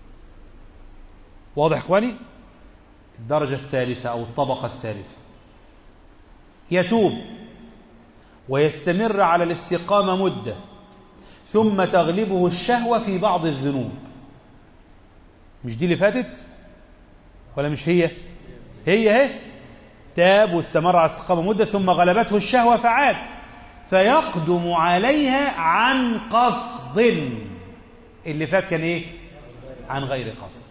واضح إخواني الدرجة الثالثة أو الطبقة الثالثة يتوب ويستمر على الاستقامة مدة ثم تغلبه الشهوة في بعض الذنوب مش دي اللي فاتت ولا مش هي هي هي تاب واستمر على الاستقامة مدة ثم غلبته الشهوة فعاد فيقدم عليها عن قصد اللي فات كان ايه عن غير قصد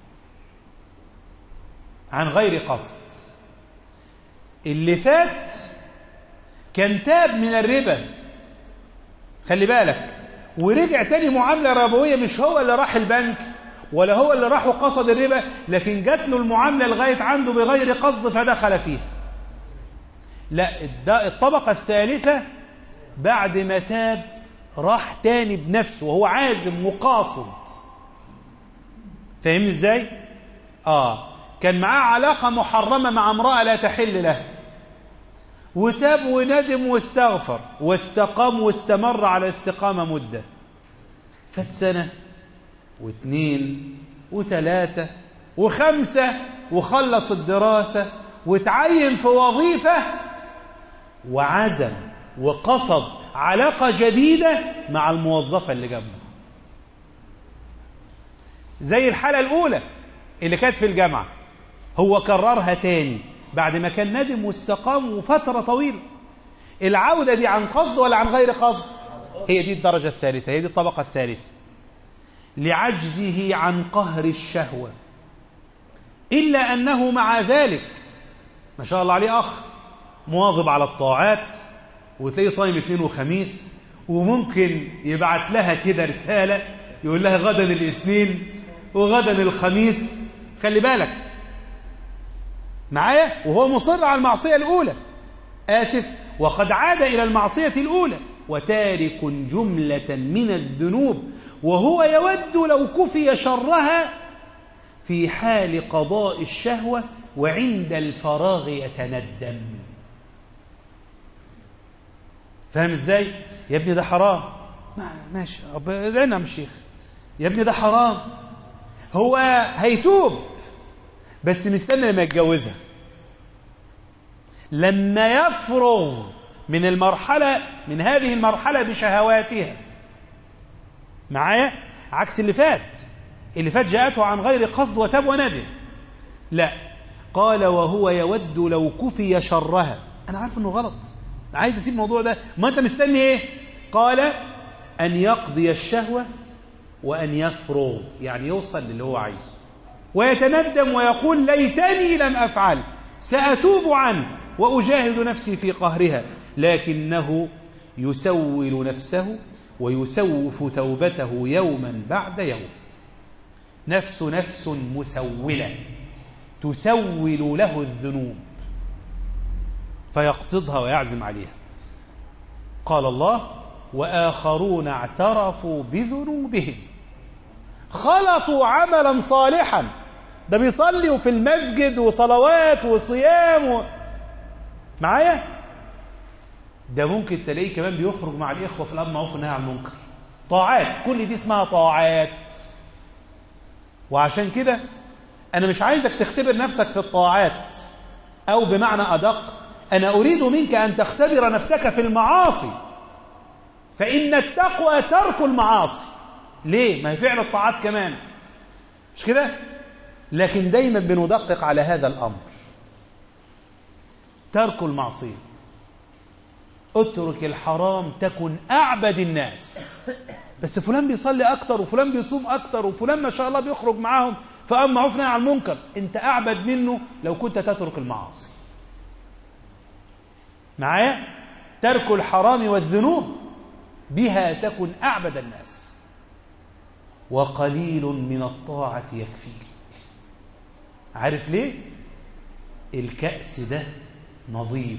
عن غير قصد اللي فات كان تاب من الربا خلي بالك ورجع تاني معاملة ربوية مش هو اللي راح البنك ولا هو اللي راح وقصد الربا لكن جات له المعاملة لغاية عنده بغير قصد فدخل فيها لا الطبقة الثالثة بعد ما تاب راح تاني بنفسه وهو عازم وقاصد فاهمني ازاي اه كان معاه علاقة محرمة مع امرأة لا تحل له وتاب وندم واستغفر واستقام واستمر على الاستقامة مدة فات سنة واثنين وثلاثة وخمسة وخلص الدراسة وتعين في وظيفة وعزم وقصد علاقة جديدة مع الموظفة اللي جنبه زي الحالة الأولى اللي كانت في الجامعة هو كررها تاني بعد ما كان ندم واستقام وفترة طويلة العودة دي عن قصد ولا عن غير قصد هي دي الدرجة الثالثة هي دي الطبقة الثالثة لعجزه عن قهر الشهوة إلا أنه مع ذلك ما شاء الله عليه أخ مواظب على الطاعات وتلاقيه صايم اثنين وخميس وممكن يبعت لها كده رسالة يقول لها غدا الاثنين وغدا الخميس خلي بالك معايا وهو مصر على المعصية الأولى آسف وقد عاد إلى المعصية الأولى وتارك جملة من الذنوب وهو يود لو كفي شرها في حال قضاء الشهوة وعند الفراغ يتندم فاهم ازاي يا ابني ده حرام ماشي ادعنا من الشيخ يا ابني ده حرام هو هيتوب بس مستني لما يتجوزها لما يفرغ من المرحلة من هذه المرحلة بشهواتها معايا عكس اللي فات اللي فات جاءته عن غير قصد وتاب وندم لا قال وهو يود لو كفي شرها انا عارف انه غلط انا عايز اسيب الموضوع ده ما انت مستني ايه قال ان يقضي الشهوه وان يفرغ يعني يوصل للي هو عايزه ويتندم ويقول ليتني لم افعل ساتوب عنه واجاهد نفسي في قهرها لكنه يسول نفسه ويسوف توبته يوما بعد يوم نفس نفس مسولة تسول له الذنوب فيقصدها ويعزم عليها قال الله وآخرون اعترفوا بذنوبهم خلطوا عملا صالحا ده بيصلي في المسجد وصلوات وصيام و... معايا ده ممكن تلاقيه كمان بيخرج مع الإخوة في الأمر معروف والنهي عن المنكر طاعات كل دي اسمها طاعات وعشان كده أنا مش عايزك تختبر نفسك في الطاعات أو بمعنى أدق أنا أريد منك أن تختبر نفسك في المعاصي فإن التقوى ترك المعاصي ليه؟ ما هي فعل الطاعات كمان مش كده؟ لكن دايما بندقق على هذا الأمر ترك المعصية اترك الحرام تكن أعبد الناس بس فلان بيصلي أكتر وفلان بيصوم أكتر وفلان ما شاء الله بيخرج معاهم فأما عفنا عن المنكر أنت أعبد منه لو كنت تترك المعاصي معايا ترك الحرام والذنوب بها تكن أعبد الناس وقليل من الطاعة يكفيك عارف ليه الكأس ده نظيف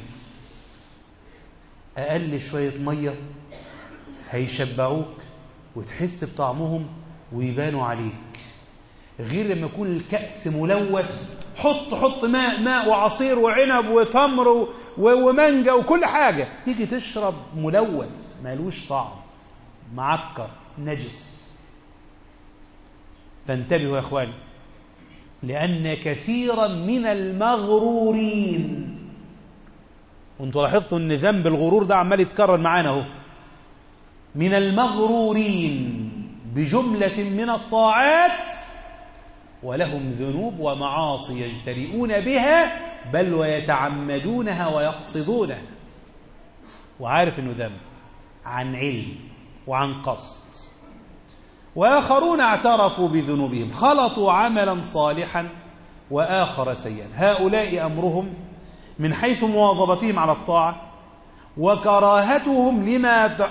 أقل شوية مية هيشبعوك وتحس بطعمهم ويبانوا عليك غير لما يكون الكأس ملوث حط حط ماء ماء وعصير وعنب وتمر ومانجا وكل حاجة تيجي تشرب ملوث مالوش طعم معكر نجس فانتبهوا يا اخواني لأن كثيرا من المغرورين وانتوا لاحظتوا ان ذنب الغرور ده عمال يتكرر معانا اهو من المغرورين بجملة من الطاعات ولهم ذنوب ومعاصي يجترئون بها بل ويتعمدونها ويقصدونها وعارف انه ذنب عن علم وعن قصد واخرون اعترفوا بذنوبهم خلطوا عملا صالحا واخر سيئا هؤلاء امرهم من حيث مواظبتهم على الطاعه وكراهتهم لما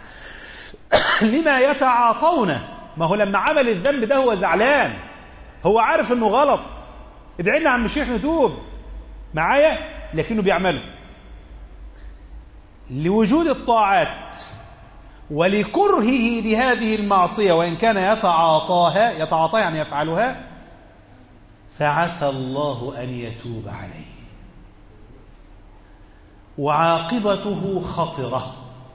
لما يتعاطونه ما هو لما عمل الذنب ده هو زعلان هو عارف انه غلط ادعي لنا عم الشيخ نتوب معايا لكنه بيعمله لوجود الطاعات ولكرهه لهذه المعصية وإن كان يتعاطاها يتعاطاها يعني يفعلها فعسى الله أن يتوب عليه وعاقبته خطرة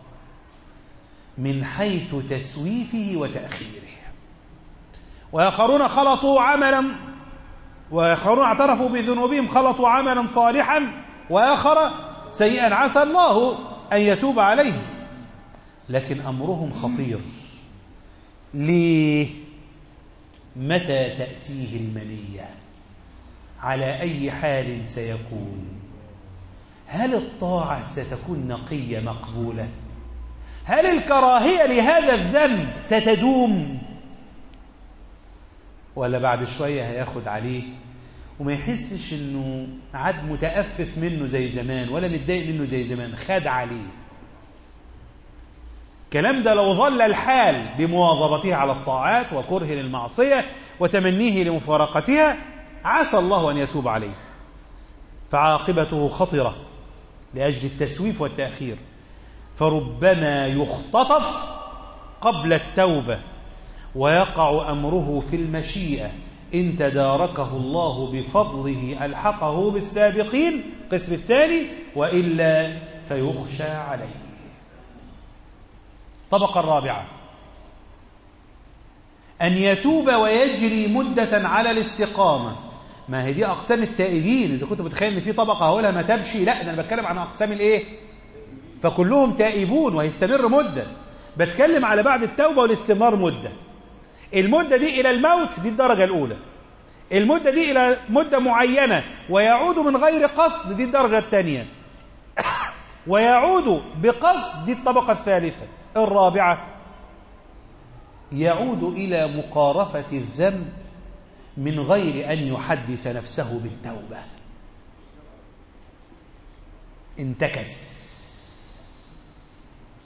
من حيث تسويفه وتأخيره وآخرون خلطوا عملا وآخرون اعترفوا بذنوبهم خلطوا عملا صالحا وآخر سيئا عسى الله أن يتوب عليهم لكن أمرهم خطير ليه متى تأتيه المنية على أي حال سيكون هل الطاعة ستكون نقية مقبولة هل الكراهية لهذا الذنب ستدوم ولا بعد شوية هياخد عليه وما يحسش انه عاد متأفف منه زي زمان ولا متضايق منه زي زمان خد عليه الكلام ده لو ظل الحال بمواظبته على الطاعات وكره للمعصية وتمنيه لمفارقتها عسى الله أن يتوب عليه فعاقبته خطرة لأجل التسويف والتأخير فربما يختطف قبل التوبة ويقع أمره في المشيئة إن تداركه الله بفضله ألحقه بالسابقين قسم الثاني وإلا فيخشى عليه الطبقة الرابعة أن يتوب ويجري مدة على الاستقامة ما هي دي أقسام التائبين إذا كنت متخيل إن في طبقة هقولها ما تمشي لا أنا بتكلم عن أقسام الإيه فكلهم تائبون وهيستمر مدة بتكلم على بعد التوبة والاستمرار مدة المدة دي إلى الموت دي الدرجة الأولى المدة دي إلى مدة معينة ويعود من غير قصد دي الدرجة الثانية ويعود بقصد دي الطبقة الثالثة الرابعة يعود إلى مقارفة الذنب من غير أن يحدث نفسه بالتوبة انتكس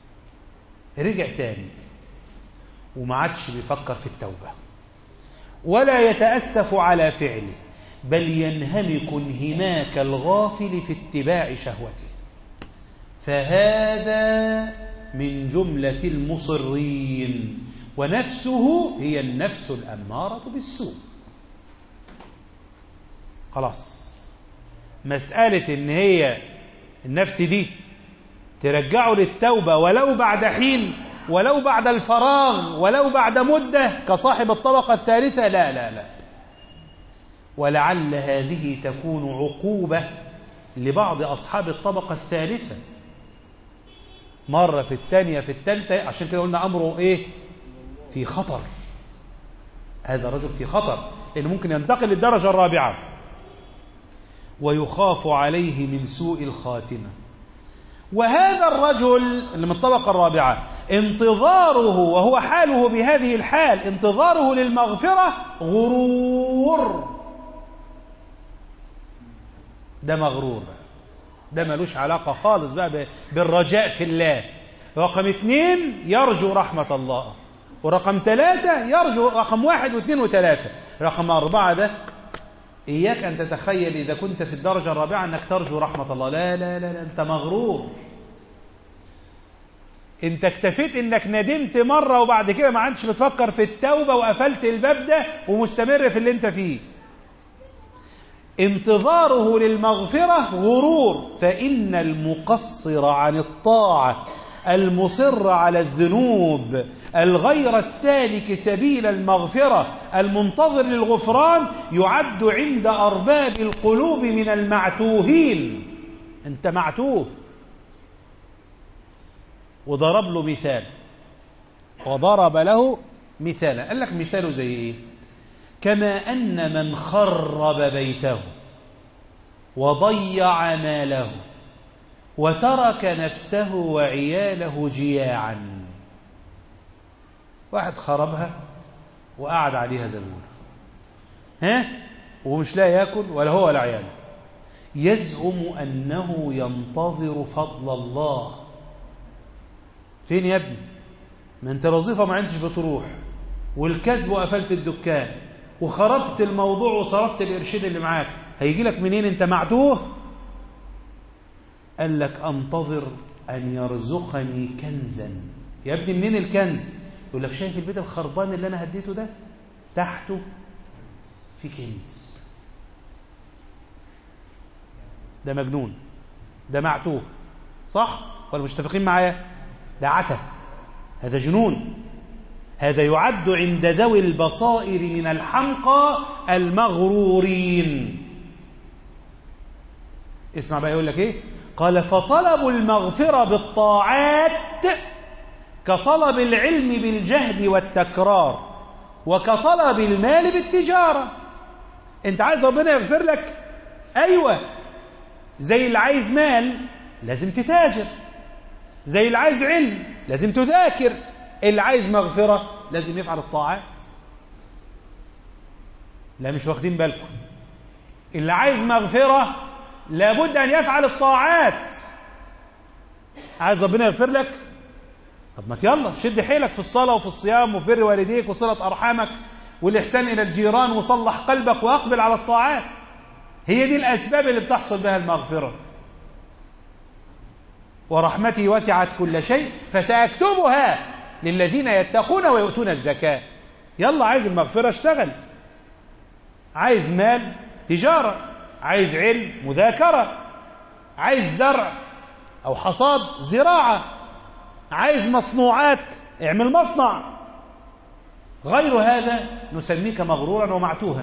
رجع تاني وما عادش بيفكر في التوبة ولا يتأسف على فعله بل ينهمك انهماك الغافل في اتباع شهوته فهذا من جملة المصرين ونفسه هي النفس الأمارة بالسوء خلاص مسألة إن هي النفس دي ترجعه للتوبة ولو بعد حين ولو بعد الفراغ ولو بعد مدة كصاحب الطبقة الثالثة لا لا لا ولعل هذه تكون عقوبة لبعض أصحاب الطبقة الثالثة مرة في الثانية في الثالثة عشان كده قلنا أمره إيه في خطر هذا الرجل في خطر لأنه ممكن ينتقل للدرجة الرابعة ويخاف عليه من سوء الخاتمة وهذا الرجل اللي من الطبقة الرابعة انتظاره وهو حاله بهذه الحال انتظاره للمغفرة غرور ده مغرور ده ملوش علاقة خالص بقى بالرجاء في الله رقم اثنين يرجو رحمة الله ورقم ثلاثة يرجو رقم واحد واثنين وثلاثة رقم أربعة ده إياك أن تتخيل إذا كنت في الدرجة الرابعة أنك ترجو رحمة الله لا لا لا, لا أنت مغرور أنت اكتفيت أنك ندمت مرة وبعد كده ما عادش بتفكر في التوبة وقفلت الباب ده ومستمر في اللي أنت فيه انتظاره للمغفرة غرور فإن المقصر عن الطاعة المصر على الذنوب الغير السالك سبيل المغفرة المنتظر للغفران يعد عند أرباب القلوب من المعتوهين أنت معتوه وضرب له مثال وضرب له مثالا قال لك مثاله زي ايه كما أن من خرب بيته وضيع ماله وترك نفسه وعياله جياعا واحد خربها وقعد عليها زبون ها ومش لا ياكل ولا هو ولا عياله يزعم أنه ينتظر فضل الله فين يا ابني ما انت الوظيفة ما عندش بتروح والكسب وقفلت الدكان وخربت الموضوع وصرفت القرشين اللي معاك هيجي لك منين انت معتوه قال لك انتظر ان يرزقني كنزا يا ابني منين الكنز يقول لك شايف البيت الخربان اللي انا هديته ده تحته في كنز ده مجنون ده معتوه صح ولا متفقين معايا ده عته هذا جنون هذا يعد عند ذوي البصائر من الحمقى المغرورين اسمع بقى يقول لك ايه قال فطلب المغفرة بالطاعات كطلب العلم بالجهد والتكرار وكطلب المال بالتجارة انت عايز ربنا يغفر لك ايوه زي اللي عايز مال لازم تتاجر زي اللي عايز علم لازم تذاكر اللي عايز مغفرة لازم يفعل الطاعات لا مش واخدين بالكم اللي عايز مغفرة لابد أن يفعل الطاعات عايز ربنا يغفر لك طب ما يلا شد حيلك في الصلاة وفي الصيام وفي بر والديك وصلة أرحامك والإحسان إلى الجيران وصلح قلبك وأقبل على الطاعات هي دي الأسباب اللي بتحصل بها المغفرة ورحمتي وسعت كل شيء فسأكتبها للذين يتقون ويؤتون الزكاة يلا عايز المغفرة اشتغل عايز مال تجارة عايز علم مذاكرة عايز زرع أو حصاد زراعة عايز مصنوعات اعمل مصنع غير هذا نسميك مغرورا ومعتوها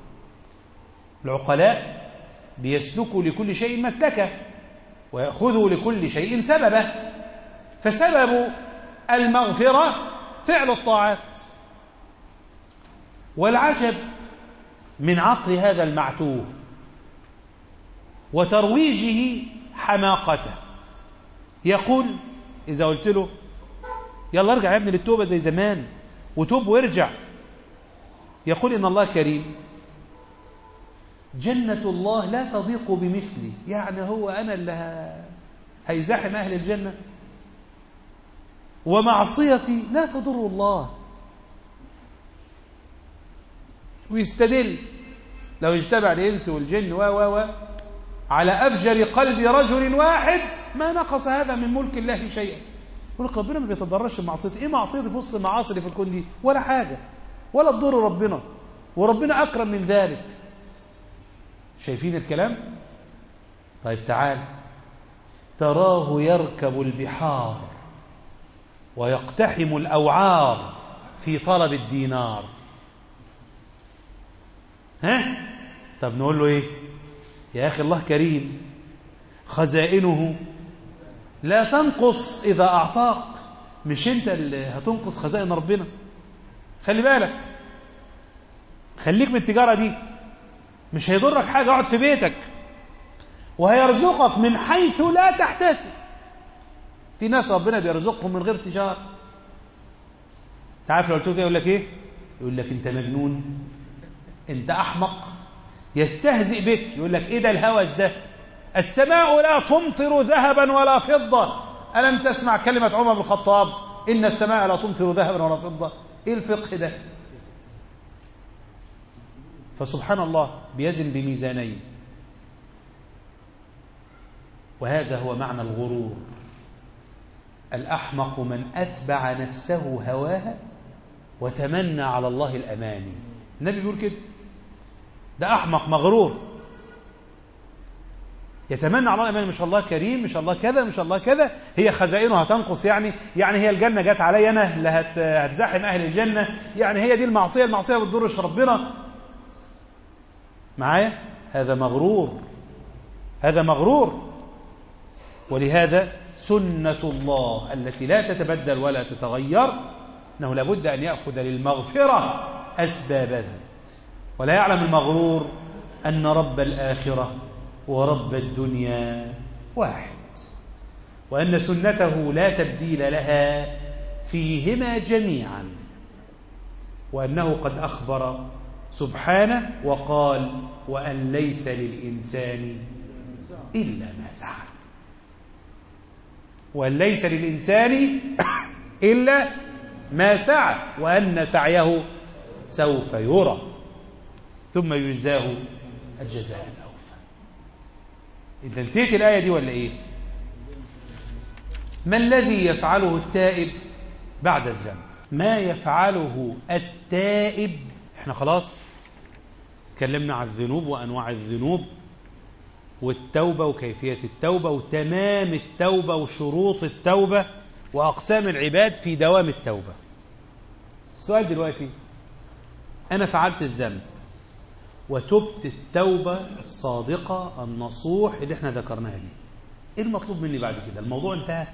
العقلاء بيسلكوا لكل شيء مسلكه ويأخذوا لكل شيء سببه فسبب المغفرة فعل الطاعات والعجب من عقل هذا المعتوه وترويجه حماقته يقول إذا قلت له يلا ارجع يا ابني للتوبة زي زمان وتوب وارجع يقول إن الله كريم جنة الله لا تضيق بمثلي يعني هو أنا اللي هيزاحم أهل الجنة ومعصيتي لا تضر الله ويستدل لو اجتمع الإنس والجن و و و على أفجر قلب رجل واحد ما نقص هذا من ملك الله شيئا يقول لك ربنا ما بيتضررش بمعصيتي ايه معصيتي في وسط المعاصي اللي في الكون دي ولا حاجة ولا تضر ربنا وربنا أكرم من ذلك شايفين الكلام طيب تعال تراه يركب البحار ويقتحم الأوعار في طلب الدينار ها طب نقول له ايه يا أخي الله كريم خزائنه لا تنقص إذا أعطاك مش أنت اللي هتنقص خزائن ربنا خلي بالك خليك من التجارة دي مش هيضرك حاجة اقعد في بيتك وهيرزقك من حيث لا تحتسب في ناس ربنا بيرزقهم من غير تجارة تعرف لو قلت له يقول لك ايه يقول لك انت مجنون انت احمق يستهزئ بك يقول لك ايه ده الهوس ده السماء لا تمطر ذهبا ولا فضة ألم تسمع كلمة عمر بن الخطاب إن السماء لا تمطر ذهبا ولا فضة إيه الفقه ده فسبحان الله بيزن بميزانين وهذا هو معنى الغرور الأحمق من أتبع نفسه هواها وتمنى على الله الأماني النبي بيقول كده ده أحمق مغرور يتمنى على الله الأمان ما شاء الله كريم ما شاء الله كذا ما شاء الله كذا هي خزائنه هتنقص يعني يعني هي الجنة جت علي أنا اللي هتزاحم أهل الجنة يعني هي دي المعصية المعصية ما بتضرش ربنا معايا هذا مغرور هذا مغرور ولهذا سنة الله التي لا تتبدل ولا تتغير أنه لابد أن يأخذ للمغفرة أسبابها ولا يعلم المغرور أن رب الآخرة ورب الدنيا واحد وأن سنته لا تبديل لها فيهما جميعا وأنه قد أخبر سبحانه وقال وأن ليس للإنسان إلا ما سعى وأن ليس للإنسان إلا ما سعى وأن سعيه سوف يرى ثم يجزاه الجزاء الأوفى أنت نسيت الآية دي ولا إيه ما الذي يفعله التائب بعد الذنب ما يفعله التائب احنا خلاص اتكلمنا عن الذنوب وأنواع الذنوب والتوبة وكيفية التوبة وتمام التوبة وشروط التوبة وأقسام العباد في دوام التوبة السؤال دلوقتي أنا فعلت الذنب وتبت التوبة الصادقة النصوح اللي احنا ذكرناها دي ايه المطلوب مني بعد كده الموضوع انتهى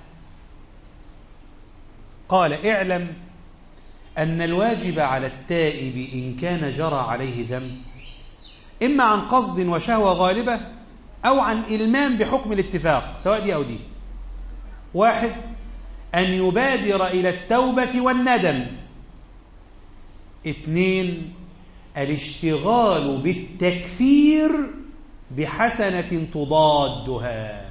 قال اعلم أن الواجب على التائب إن كان جرى عليه ذنب إما عن قصد وشهوة غالبة أو عن إلمام بحكم الاتفاق سواء دي أو دي واحد أن يبادر إلى التوبة والندم اثنين الاشتغال بالتكفير بحسنة تضادها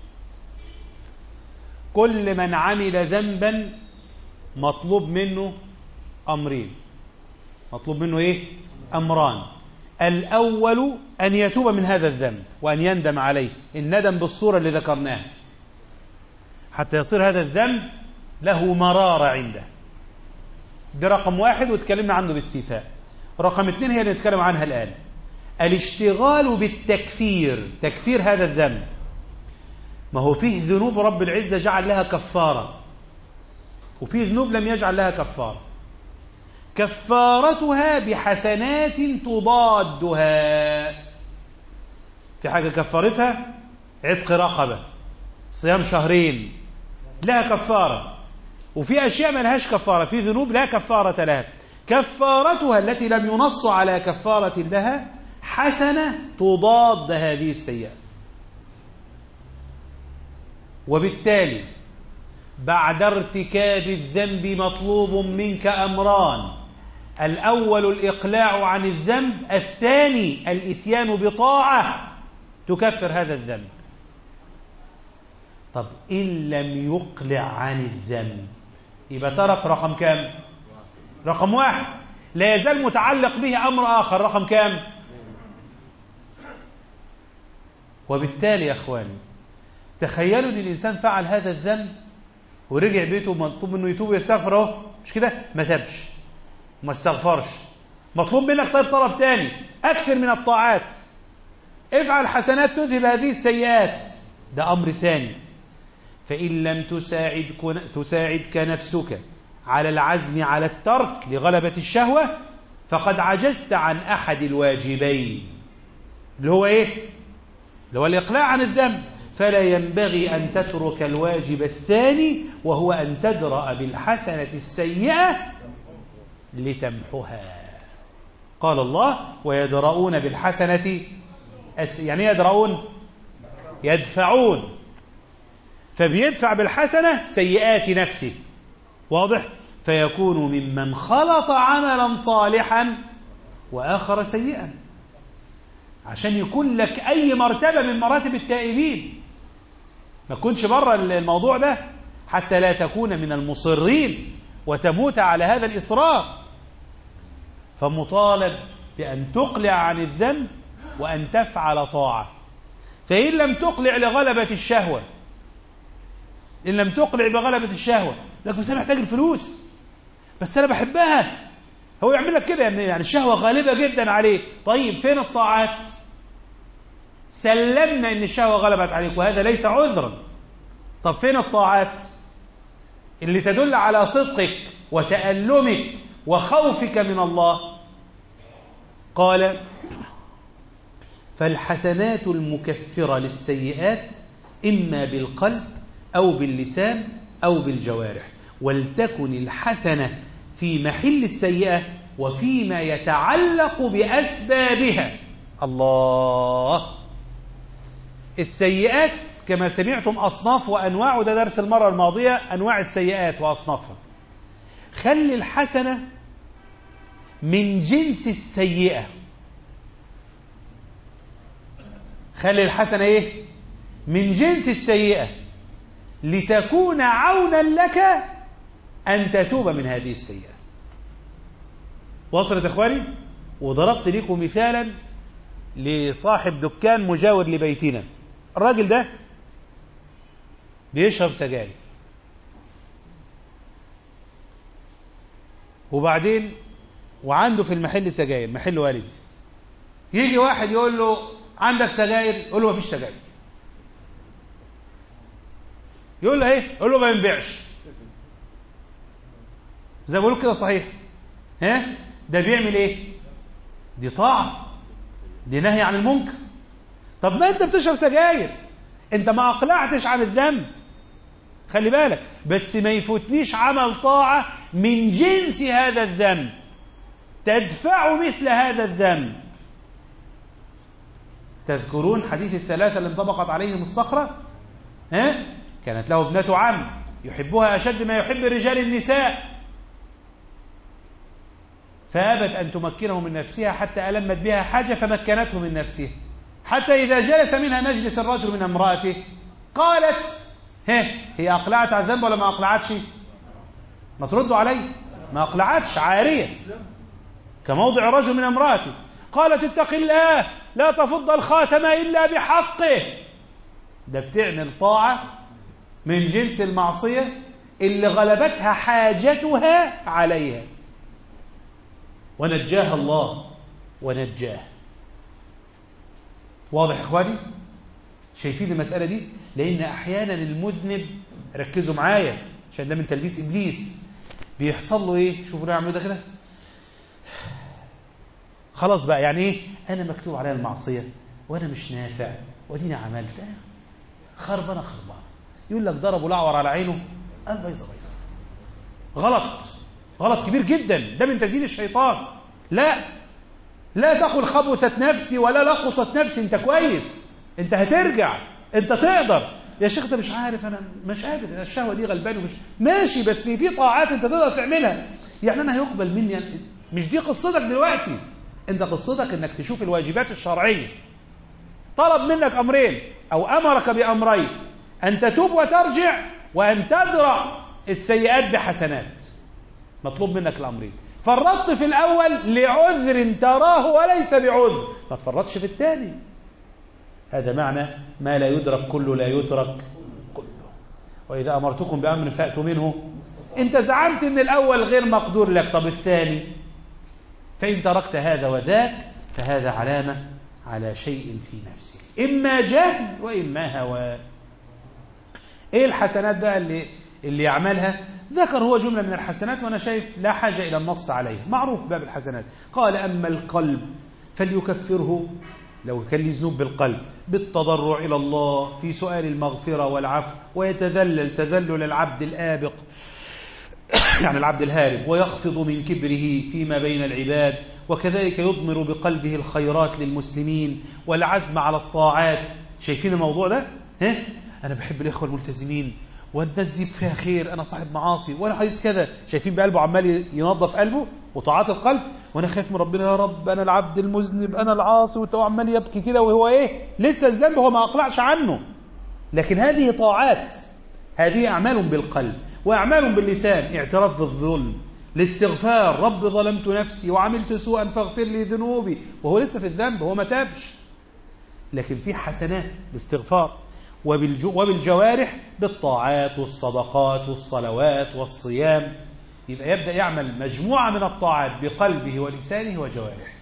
كل من عمل ذنبا مطلوب منه أمرين مطلوب منه إيه؟ أمران الأول أن يتوب من هذا الذنب وأن يندم عليه الندم بالصورة اللي ذكرناها حتى يصير هذا الذنب له مرارة عنده ده رقم واحد وتكلمنا عنه باستيفاء رقم اثنين هي اللي نتكلم عنها الآن الاشتغال بالتكفير تكفير هذا الذنب ما هو فيه ذنوب رب العزة جعل لها كفارة وفيه ذنوب لم يجعل لها كفارة كفارتها بحسنات تضادها في حاجة كفارتها عتق رقبة صيام شهرين لها كفارة وفي أشياء ما لهاش كفارة في ذنوب لا كفارة لها كفارتها التي لم ينص على كفارة لها حسنة تضاد هذه السيئة وبالتالي بعد ارتكاب الذنب مطلوب منك أمران الأول الإقلاع عن الذنب الثاني الإتيان بطاعة تكفر هذا الذنب طب إن لم يقلع عن الذنب يبقى ترك رقم كام رقم واحد لا يزال متعلق به أمر آخر رقم كام وبالتالي يا أخواني تخيلوا أن الإنسان فعل هذا الذنب ورجع بيته مطلوب منه يتوب ويستغفر اهو مش كده ما تبش وما استغفرش مطلوب منك طيب طلب تاني أكثر من الطاعات افعل حسنات تذهب هذه السيئات ده أمر ثاني فإن لم تساعدك, تساعدك نفسك على العزم على الترك لغلبة الشهوة فقد عجزت عن أحد الواجبين اللي هو إيه؟ اللي هو الإقلاع عن الذنب فلا ينبغي أن تترك الواجب الثاني وهو أن تدرأ بالحسنة السيئة لتمحها قال الله ويدرؤون بالحسنة يعني يدرؤون يدفعون فبيدفع بالحسنة سيئات نفسه واضح فيكون ممن خلط عملا صالحا وآخر سيئا عشان يكون لك أي مرتبة من مراتب التائبين ما تكونش بره الموضوع ده حتى لا تكون من المصرين وتموت على هذا الإصرار فمطالب بأن تقلع عن الذنب وأن تفعل طاعة فإن لم تقلع لغلبة الشهوة إن لم تقلع بغلبة الشهوة لكن بس أنا محتاج الفلوس بس أنا بحبها هو يعمل لك كده يعني الشهوة غالبة جدا عليه طيب فين الطاعات سلمنا ان الشهوة غلبت عليك وهذا ليس عذرا طب فين الطاعات اللي تدل على صدقك وتألمك وخوفك من الله قال فالحسنات المكفرة للسيئات إما بالقلب أو باللسان أو بالجوارح ولتكن الحسنة في محل السيئة وفيما يتعلق بأسبابها الله السيئات كما سمعتم أصناف وأنواع وده درس المرة الماضية أنواع السيئات وأصنافها خلي الحسنة من جنس السيئة خلي الحسنة إيه؟ من جنس السيئة لتكون عونا لك أن تتوب من هذه السيئة وصلت إخواني وضربت لكم مثالا لصاحب دكان مجاور لبيتنا الراجل ده بيشرب سجاير وبعدين وعنده في المحل سجاير محل والدي يجي واحد يقول له عندك سجاير يقول له مفيش سجاير يقول له ايه يقول له ما ينبيعش زي ما بيقولوا كده صحيح ها ده بيعمل ايه دي طاعه دي نهي عن المنكر طب ما انت بتشرب سجاير انت ما اقلعتش عن الذنب خلي بالك بس ما يفوتنيش عمل طاعة من جنس هذا الذنب تدفع مثل هذا الذنب تذكرون حديث الثلاثة اللي انطبقت عليهم الصخرة ها؟ كانت له ابنة عم يحبها أشد ما يحب الرجال النساء فأبت أن تمكنه من نفسها حتى ألمت بها حاجة فمكنته من نفسها حتى إذا جلس منها مجلس الرجل من امرأته قالت هي هي أقلعت على الذنب ولا ما أقلعتش ما تردوا علي ما أقلعتش عارية كموضع رجل من امرأته قالت اتق الله لا تفض الخاتم إلا بحقه ده بتعمل طاعة من جنس المعصية اللي غلبتها حاجتها عليها ونجاها الله ونجاه واضح اخواني شايفين المسألة دي لأن أحيانا المذنب ركزوا معايا عشان ده من تلبيس إبليس بيحصل له إيه شوفوا نعمل ده كده خلاص بقى يعني إيه أنا مكتوب عليا المعصية وأنا مش نافع وأديني عملت خربانة خربانة يقول لك ضربوا الأعور على عينه قال بيضة بيضة غلط غلط كبير جدا ده من تزيين الشيطان لا لا تقل خبثت نفسي ولا لقصت نفسي انت كويس انت هترجع انت تقدر يا شيخ انت مش عارف انا مش قادر الشهوه دي غلباني ومش ماشي بس في طاعات انت تقدر تعملها يعني انا هيقبل مني مش دي قصتك دلوقتي انت قصتك انك تشوف الواجبات الشرعيه طلب منك امرين او امرك بامرين ان تتوب وترجع وان تدرا السيئات بحسنات مطلوب منك الأمرين فرطت في الأول لعذر تراه وليس بعذر ما تفرطش في الثاني هذا معنى ما لا يدرك كله لا يترك كله وإذا أمرتكم بأمر فأتوا منه أنت زعمت أن الأول غير مقدور لك طب الثاني فإن تركت هذا وذاك فهذا علامة على شيء في نفسك إما جهل وإما هوى إيه الحسنات بقى اللي, اللي يعملها ذكر هو جملة من الحسنات وأنا شايف لا حاجة إلى النص عليه معروف باب الحسنات قال أما القلب فليكفره لو كان لي ذنوب بالقلب بالتضرع إلى الله في سؤال المغفرة والعفو ويتذلل تذلل العبد الآبق يعني العبد الهارب ويخفض من كبره فيما بين العباد وكذلك يضمر بقلبه الخيرات للمسلمين والعزم على الطاعات شايفين الموضوع ده؟ ها؟ أنا بحب الإخوة الملتزمين والناس دي فيها خير أنا صاحب معاصي وأنا عايز كذا شايفين بقلبه عمال ينظف قلبه وطاعات القلب وأنا خايف من ربنا يا رب أنا العبد المذنب أنا العاصي وهو عمال يبكي كده وهو إيه لسه الذنب هو ما أقلعش عنه لكن هذه طاعات هذه أعمال بالقلب وأعمال باللسان اعتراف بالظلم الاستغفار رب ظلمت نفسي وعملت سوءا فاغفر لي ذنوبي وهو لسه في الذنب هو ما تابش لكن في حسنات الاستغفار وبالجوارح بالطاعات والصدقات والصلوات والصيام يبقى يبدأ يعمل مجموعة من الطاعات بقلبه ولسانه وجوارحه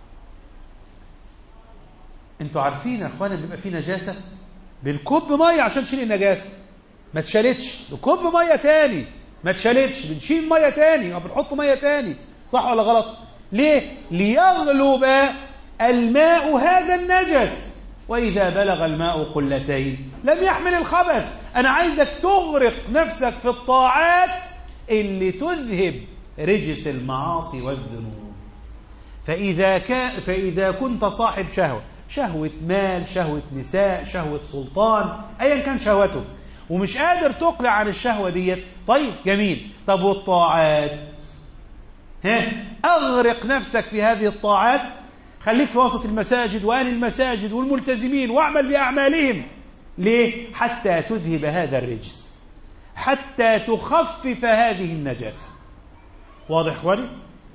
انتوا عارفين يا اخوانا بيبقى في نجاسة بنكب مية عشان تشيل النجاسة ما اتشالتش نكب مية تاني ما اتشالتش بنشيل مية تاني وبنحط مية تاني صح ولا غلط ليه ليغلب الماء هذا النجس وإذا بلغ الماء قلتين لم يحمل الخبث أنا عايزك تغرق نفسك في الطاعات اللي تذهب رجس المعاصي والذنوب فإذا, كا فإذا كنت صاحب شهوة شهوة مال شهوة نساء شهوة سلطان أيا كان شهوته ومش قادر تقلع عن الشهوة ديت طيب جميل طب والطاعات ها أغرق نفسك في هذه الطاعات خليك في وسط المساجد وأهل المساجد والملتزمين واعمل بأعمالهم ليه؟ حتى تذهب هذا الرجس حتى تخفف هذه النجاسة واضح اخواني؟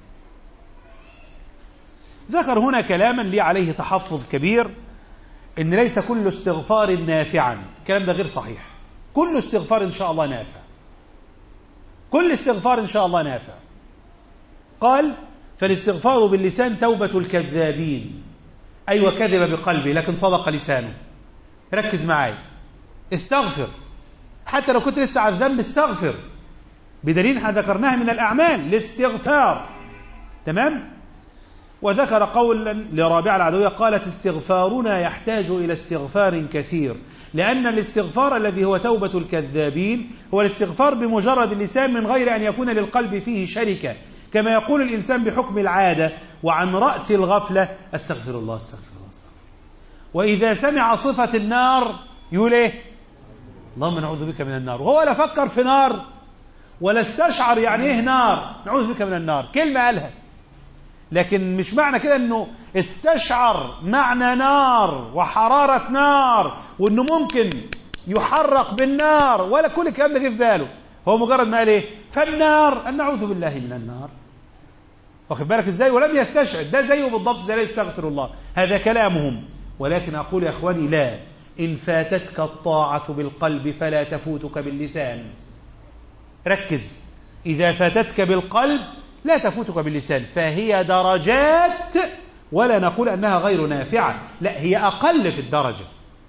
ذكر هنا كلاما لي عليه تحفظ كبير ان ليس كل استغفار نافعا الكلام ده غير صحيح كل استغفار ان شاء الله نافع كل استغفار ان شاء الله نافع قال فالاستغفار باللسان توبة الكذابين أيوة كذب بقلبه لكن صدق لسانه ركز معاي استغفر حتى لو كنت لسه على الذنب استغفر بدليل ذكرناها من الأعمال الاستغفار تمام وذكر قولا لرابعة العدوية قالت استغفارنا يحتاج إلى استغفار كثير لأن الاستغفار الذي هو توبة الكذابين هو الاستغفار بمجرد اللسان من غير أن يكون للقلب فيه شركة كما يقول الإنسان بحكم العادة وعن رأس الغفلة أستغفر الله أستغفر الله أستغفر وإذا سمع صفة النار يقول إيه اللهم نعوذ بك من النار وهو لا فكر في نار ولا استشعر يعني إيه نار نعوذ بك من النار كلمة قالها لكن مش معنى كده انه استشعر معنى نار وحرارة نار وانه ممكن يحرق بالنار ولا كل الكلام ده جه في باله هو مجرد ما قال ايه فالنار ان نعوذ بالله من النار واخد بالك ازاي ولم يستشعر ده زيه بالضبط زي لا يستغفر الله هذا كلامهم ولكن اقول يا اخواني لا ان فاتتك الطاعه بالقلب فلا تفوتك باللسان ركز اذا فاتتك بالقلب لا تفوتك باللسان فهي درجات ولا نقول انها غير نافعه لا هي اقل في الدرجه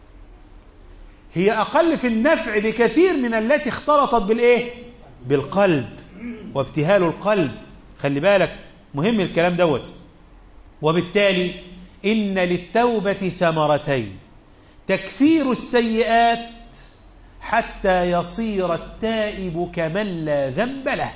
هي أقل في النفع بكثير من التي اختلطت بالإيه؟ بالقلب وابتهال القلب خلي بالك مهم الكلام دوت وبالتالي إن للتوبة ثمرتين تكفير السيئات حتى يصير التائب كمن لا ذنب له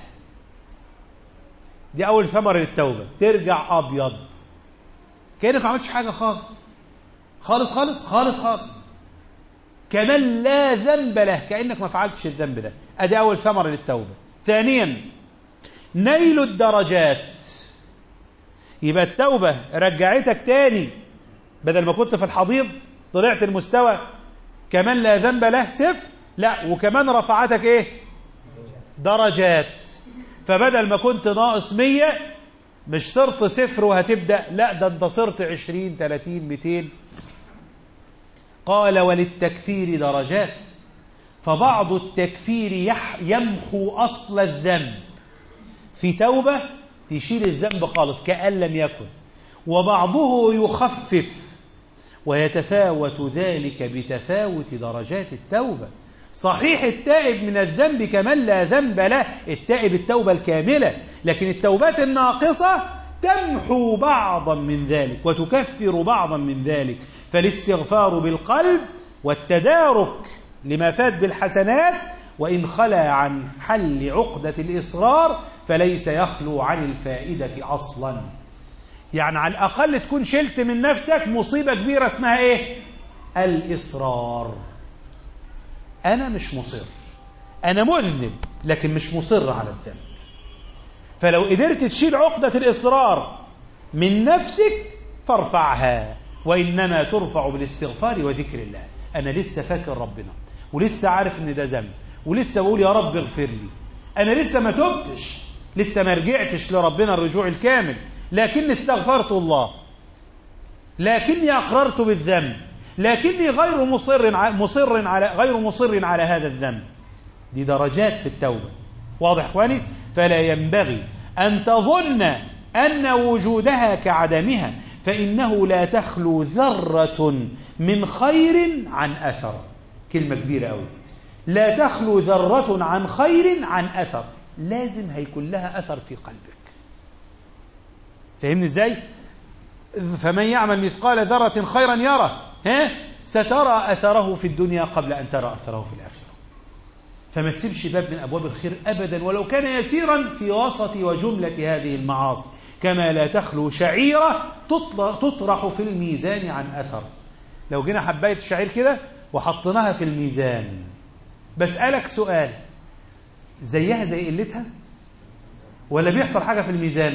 دي أول ثمرة للتوبة ترجع أبيض كأنك ما عملتش حاجة خالص خالص خالص خالص خالص كمن لا ذنب له كأنك ما فعلتش الذنب ده أدي أول ثمرة للتوبة ثانيا نيل الدرجات يبقى التوبة رجعتك تاني بدل ما كنت في الحضيض طلعت المستوى كمان لا ذنب له صفر لا وكمان رفعتك ايه درجات فبدل ما كنت ناقص مية مش صرت صفر وهتبدأ لا ده انت صرت عشرين تلاتين ميتين قال وللتكفير درجات فبعض التكفير يمحو أصل الذنب في توبة تشيل الذنب خالص كأن لم يكن وبعضه يخفف ويتفاوت ذلك بتفاوت درجات التوبة صحيح التائب من الذنب كمن لا ذنب له التائب التوبة الكاملة لكن التوبات الناقصة تمحو بعضا من ذلك وتكفر بعضا من ذلك فالاستغفار بالقلب والتدارك لما فات بالحسنات وإن خلا عن حل عقدة الإصرار فليس يخلو عن الفائدة أصلا يعني على الأقل تكون شلت من نفسك مصيبة كبيرة اسمها إيه الإصرار أنا مش مصر أنا مذنب لكن مش مصر على الذنب فلو قدرت تشيل عقدة الإصرار من نفسك فارفعها وإنما ترفع بالاستغفار وذكر الله أنا لسه فاكر ربنا ولسه عارف إن ده ذنب ولسه بقول يا رب اغفر لي أنا لسه ما تبتش لسه ما رجعتش لربنا الرجوع الكامل لكني استغفرت الله لكني أقررت بالذنب لكني غير مصر مصر على غير مصر على هذا الذنب دي درجات في التوبة واضح اخواني فلا ينبغي أن تظن أن وجودها كعدمها فإنه لا تخلو ذرة من خير عن أثر كلمة كبيرة أوي لا تخلو ذرة عن خير عن أثر لازم هيكون لها أثر في قلبك فهمني ازاي فمن يعمل مثقال ذرة خيرا يره ها سترى أثره في الدنيا قبل أن ترى أثره في الآخرة فما تسيبش باب من أبواب الخير أبدا ولو كان يسيرا في وسط وجملة هذه المعاصي كما لا تخلو شعيرة تطرح في الميزان عن أثر لو جينا حباية الشعير كده وحطيناها في الميزان بسألك سؤال زيها زي قلتها ولا بيحصل حاجة في الميزان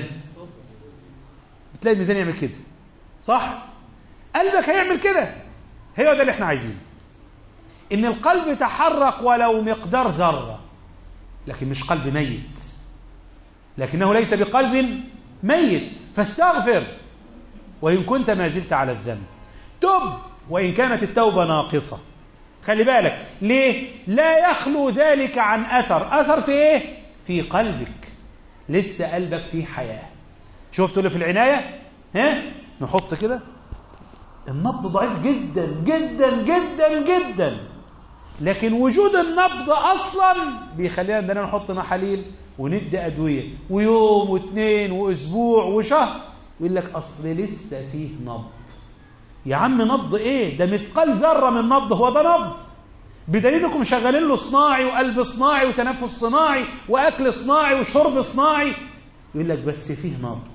بتلاقي الميزان يعمل كده صح قلبك هيعمل كده هي ده اللي احنا عايزينه ان القلب يتحرك ولو مقدار ذره لكن مش قلب ميت لكنه ليس بقلب ميت فاستغفر وان كنت ما زلت على الذنب تب وان كانت التوبه ناقصه خلي بالك ليه لا يخلو ذلك عن اثر اثر في ايه في قلبك لسه قلبك فيه حياه شفتوا اللي في العنايه ها نحط كده النبض ضعيف جدا جدا جدا جدا لكن وجود النبض اصلا بيخلينا اننا نحط محاليل وندي ادويه ويوم واثنين واسبوع وشهر يقول لك اصل لسه فيه نبض يا عم نبض ايه ده مثقال ذره من نبض هو ده نبض بدليل انكم شغالين له صناعي وقلب صناعي وتنفس صناعي واكل صناعي وشرب صناعي يقول لك بس فيه نبض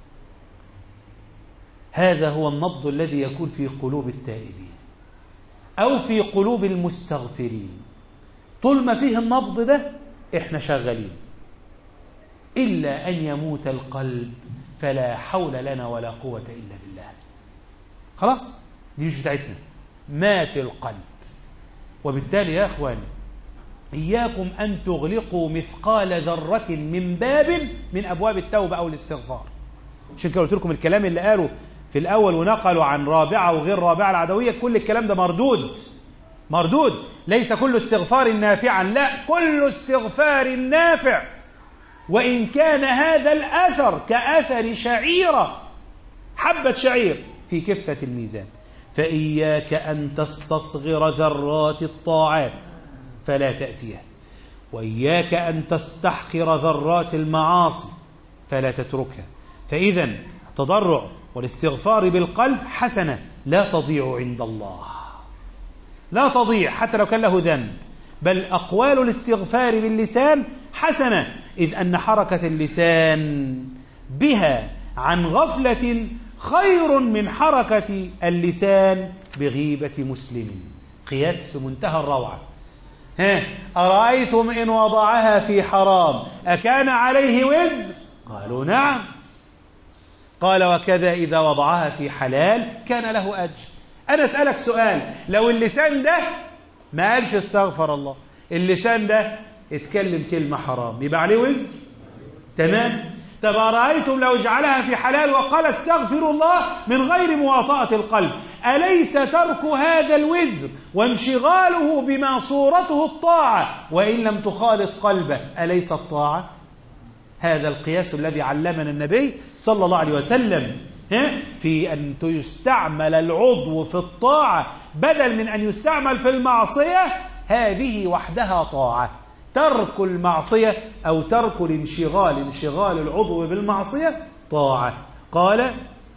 هذا هو النبض الذي يكون في قلوب التائبين أو في قلوب المستغفرين طول ما فيه النبض ده احنا شغالين إلا أن يموت القلب فلا حول لنا ولا قوة إلا بالله خلاص دي مش بتاعتنا مات القلب وبالتالي يا أخواني إياكم أن تغلقوا مثقال ذرة من باب من أبواب التوبة أو الاستغفار عشان كده قلت لكم الكلام اللي قاله في الأول ونقلوا عن رابعة وغير رابعة العدوية كل الكلام ده مردود مردود ليس كل استغفار نافعا لا كل استغفار نافع وإن كان هذا الأثر كأثر شعيرة حبة شعير في كفة الميزان فإياك أن تستصغر ذرات الطاعات فلا تأتيها وإياك أن تستحقر ذرات المعاصي فلا تتركها فإذا التضرع والاستغفار بالقلب حسنة لا تضيع عند الله لا تضيع حتى لو كان له ذنب بل أقوال الاستغفار باللسان حسنة إذ أن حركة اللسان بها عن غفلة خير من حركة اللسان بغيبة مسلم قياس في منتهى الروعة ها أرأيتم إن وضعها في حرام أكان عليه وزر قالوا نعم قال وكذا إذا وضعها في حلال كان له أجر أنا أسألك سؤال لو اللسان ده ما قالش استغفر الله اللسان ده اتكلم كلمة حرام يبقى عليه وزر تمام طب أرأيتم لو جعلها في حلال وقال استغفر الله من غير مواطأة القلب أليس ترك هذا الوزر وانشغاله بما صورته الطاعة وإن لم تخالط قلبه أليس الطاعة هذا القياس الذي علمنا النبي صلى الله عليه وسلم في أن يستعمل العضو في الطاعة بدل من أن يستعمل في المعصية هذه وحدها طاعة ترك المعصية أو ترك الانشغال انشغال العضو بالمعصية طاعة قال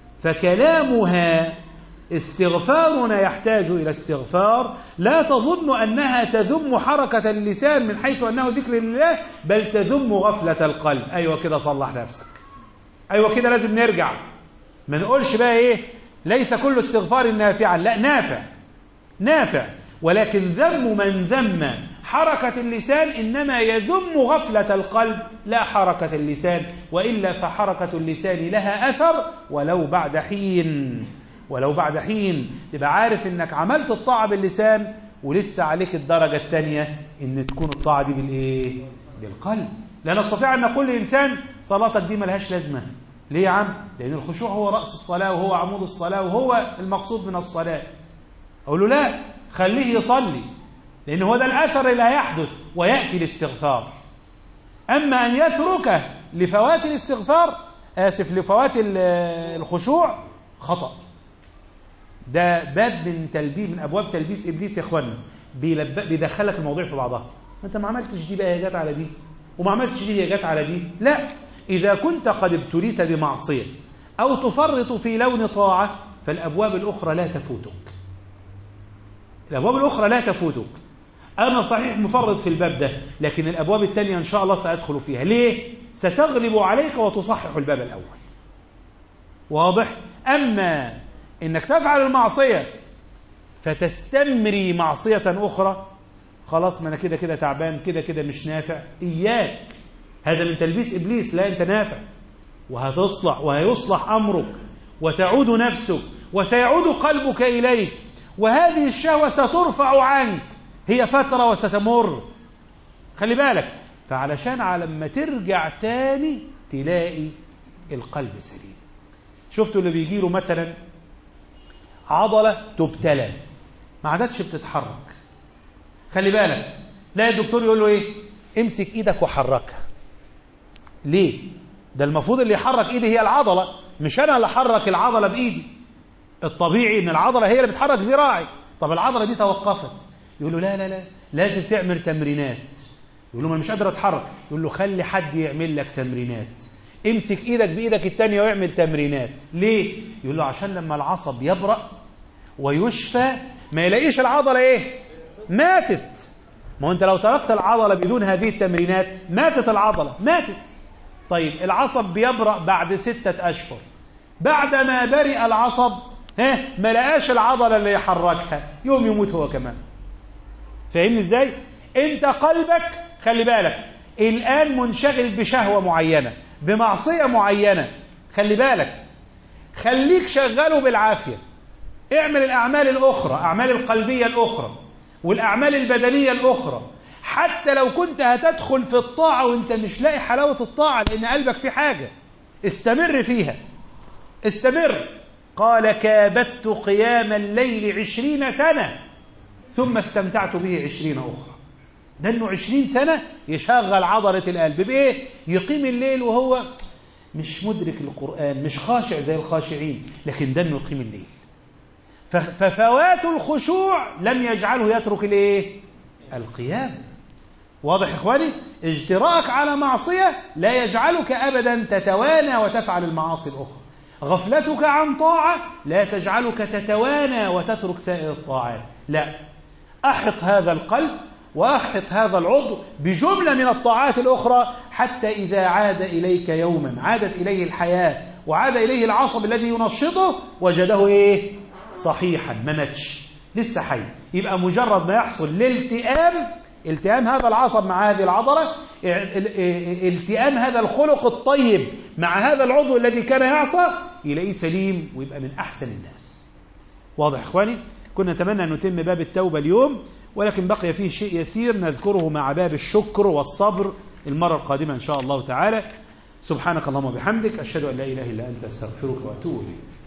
فكلامها استغفارنا يحتاج إلى استغفار لا تظن أنها تذم حركة اللسان من حيث أنه ذكر لله بل تذم غفلة القلب أيوة كده صلح نفسك أيوة كده لازم نرجع ما نقولش بقى إيه ليس كل استغفار نافعا لا نافع نافع ولكن ذم من ذم حركة اللسان إنما يذم غفلة القلب لا حركة اللسان وإلا فحركة اللسان لها أثر ولو بعد حين ولو بعد حين تبقى عارف إنك عملت الطاعة باللسان ولسه عليك الدرجة الثانية إن تكون الطاعة دي بالإيه؟ بالقلب لا نستطيع أن نقول لإنسان صلاتك دي ملهاش لازمة ليه يا عم؟ لأن الخشوع هو رأس الصلاة وهو عمود الصلاة وهو المقصود من الصلاة أقول له لا خليه يصلي لأن هو ده الأثر اللي هيحدث ويأتي الاستغفار أما أن يترك لفوات الاستغفار آسف لفوات الخشوع خطأ ده باب من تلبيس من أبواب تلبيس إبليس يا إخوانا بيدخلك الموضوع في بعضها ما أنت ما عملتش دي بقى هي جت على دي وما عملتش دي هي جت على دي لا إذا كنت قد ابتليت بمعصية أو تفرط في لون طاعة فالأبواب الأخرى لا تفوتك الأبواب الأخرى لا تفوتك أنا صحيح مفرط في الباب ده لكن الأبواب الثانية إن شاء الله سأدخل فيها ليه؟ ستغلب عليك وتصحح الباب الأول واضح؟ أما إنك تفعل المعصية فتستمري معصية أخرى خلاص ما أنا كده كده تعبان كده كده مش نافع إياك هذا من تلبيس إبليس لا أنت نافع وهتصلح وهيصلح أمرك وتعود نفسك وسيعود قلبك إليك وهذه الشهوة سترفع عنك هي فترة وستمر خلي بالك فعلشان على لما ترجع تاني تلاقي القلب سليم شفتوا اللي بيجي له مثلا عضلة تبتلى ما عادتش بتتحرك خلي بالك تلاقي الدكتور يقول له ايه امسك ايدك وحركها ليه ده المفروض اللي يحرك ايدي هي العضلة مش انا اللي احرك العضلة بايدي الطبيعي ان العضلة هي اللي بتحرك ذراعي طب العضلة دي توقفت يقول له لا لا لا لازم تعمل تمرينات يقول له ما مش قادر اتحرك يقول له خلي حد يعمل لك تمرينات امسك ايدك بايدك التانية واعمل تمرينات ليه يقول له عشان لما العصب يبرأ ويشفى ما يلاقيش العضلة ايه ماتت ما هو انت لو تركت العضلة بدون هذه التمرينات ماتت العضلة ماتت طيب العصب بيبرأ بعد ستة أشهر بعد ما برئ العصب ها ما لقاش العضلة اللي يحركها يوم يموت هو كمان فاهمني ازاي انت قلبك خلي بالك الآن منشغل بشهوة معينة بمعصية معينة خلي بالك خليك شغاله بالعافية اعمل الأعمال الأخرى أعمال القلبية الأخرى والأعمال البدنية الأخرى حتى لو كنت هتدخل في الطاعة وانت مش لاقي حلاوة الطاعة لأن قلبك في حاجة استمر فيها استمر قال كابدت قيام الليل عشرين سنة ثم استمتعت به عشرين أخرى ده انه عشرين سنة يشغل عضلة القلب بإيه؟ يقيم الليل وهو مش مدرك القرآن مش خاشع زي الخاشعين لكن ده انه يقيم الليل ففوات الخشوع لم يجعله يترك الايه القيام واضح يا اخواني اجتراءك على معصيه لا يجعلك ابدا تتوانى وتفعل المعاصي الاخرى غفلتك عن طاعه لا تجعلك تتوانى وتترك سائر الطاعات لا احط هذا القلب واحط هذا العضو بجمله من الطاعات الاخرى حتى اذا عاد اليك يوما عادت اليه الحياه وعاد اليه العصب الذي ينشطه وجده ايه صحيحا ما ماتش لسه حي يبقى مجرد ما يحصل الالتئام التئام هذا العصب مع هذه العضلة التئام هذا الخلق الطيب مع هذا العضو الذي كان يعصى يلاقيه سليم ويبقى من أحسن الناس واضح إخواني كنا نتمنى أن نتم باب التوبة اليوم ولكن بقي فيه شيء يسير نذكره مع باب الشكر والصبر المرة القادمة إن شاء الله تعالى سبحانك اللهم وبحمدك أشهد أن لا إله إلا أنت استغفرك وأتوب إليك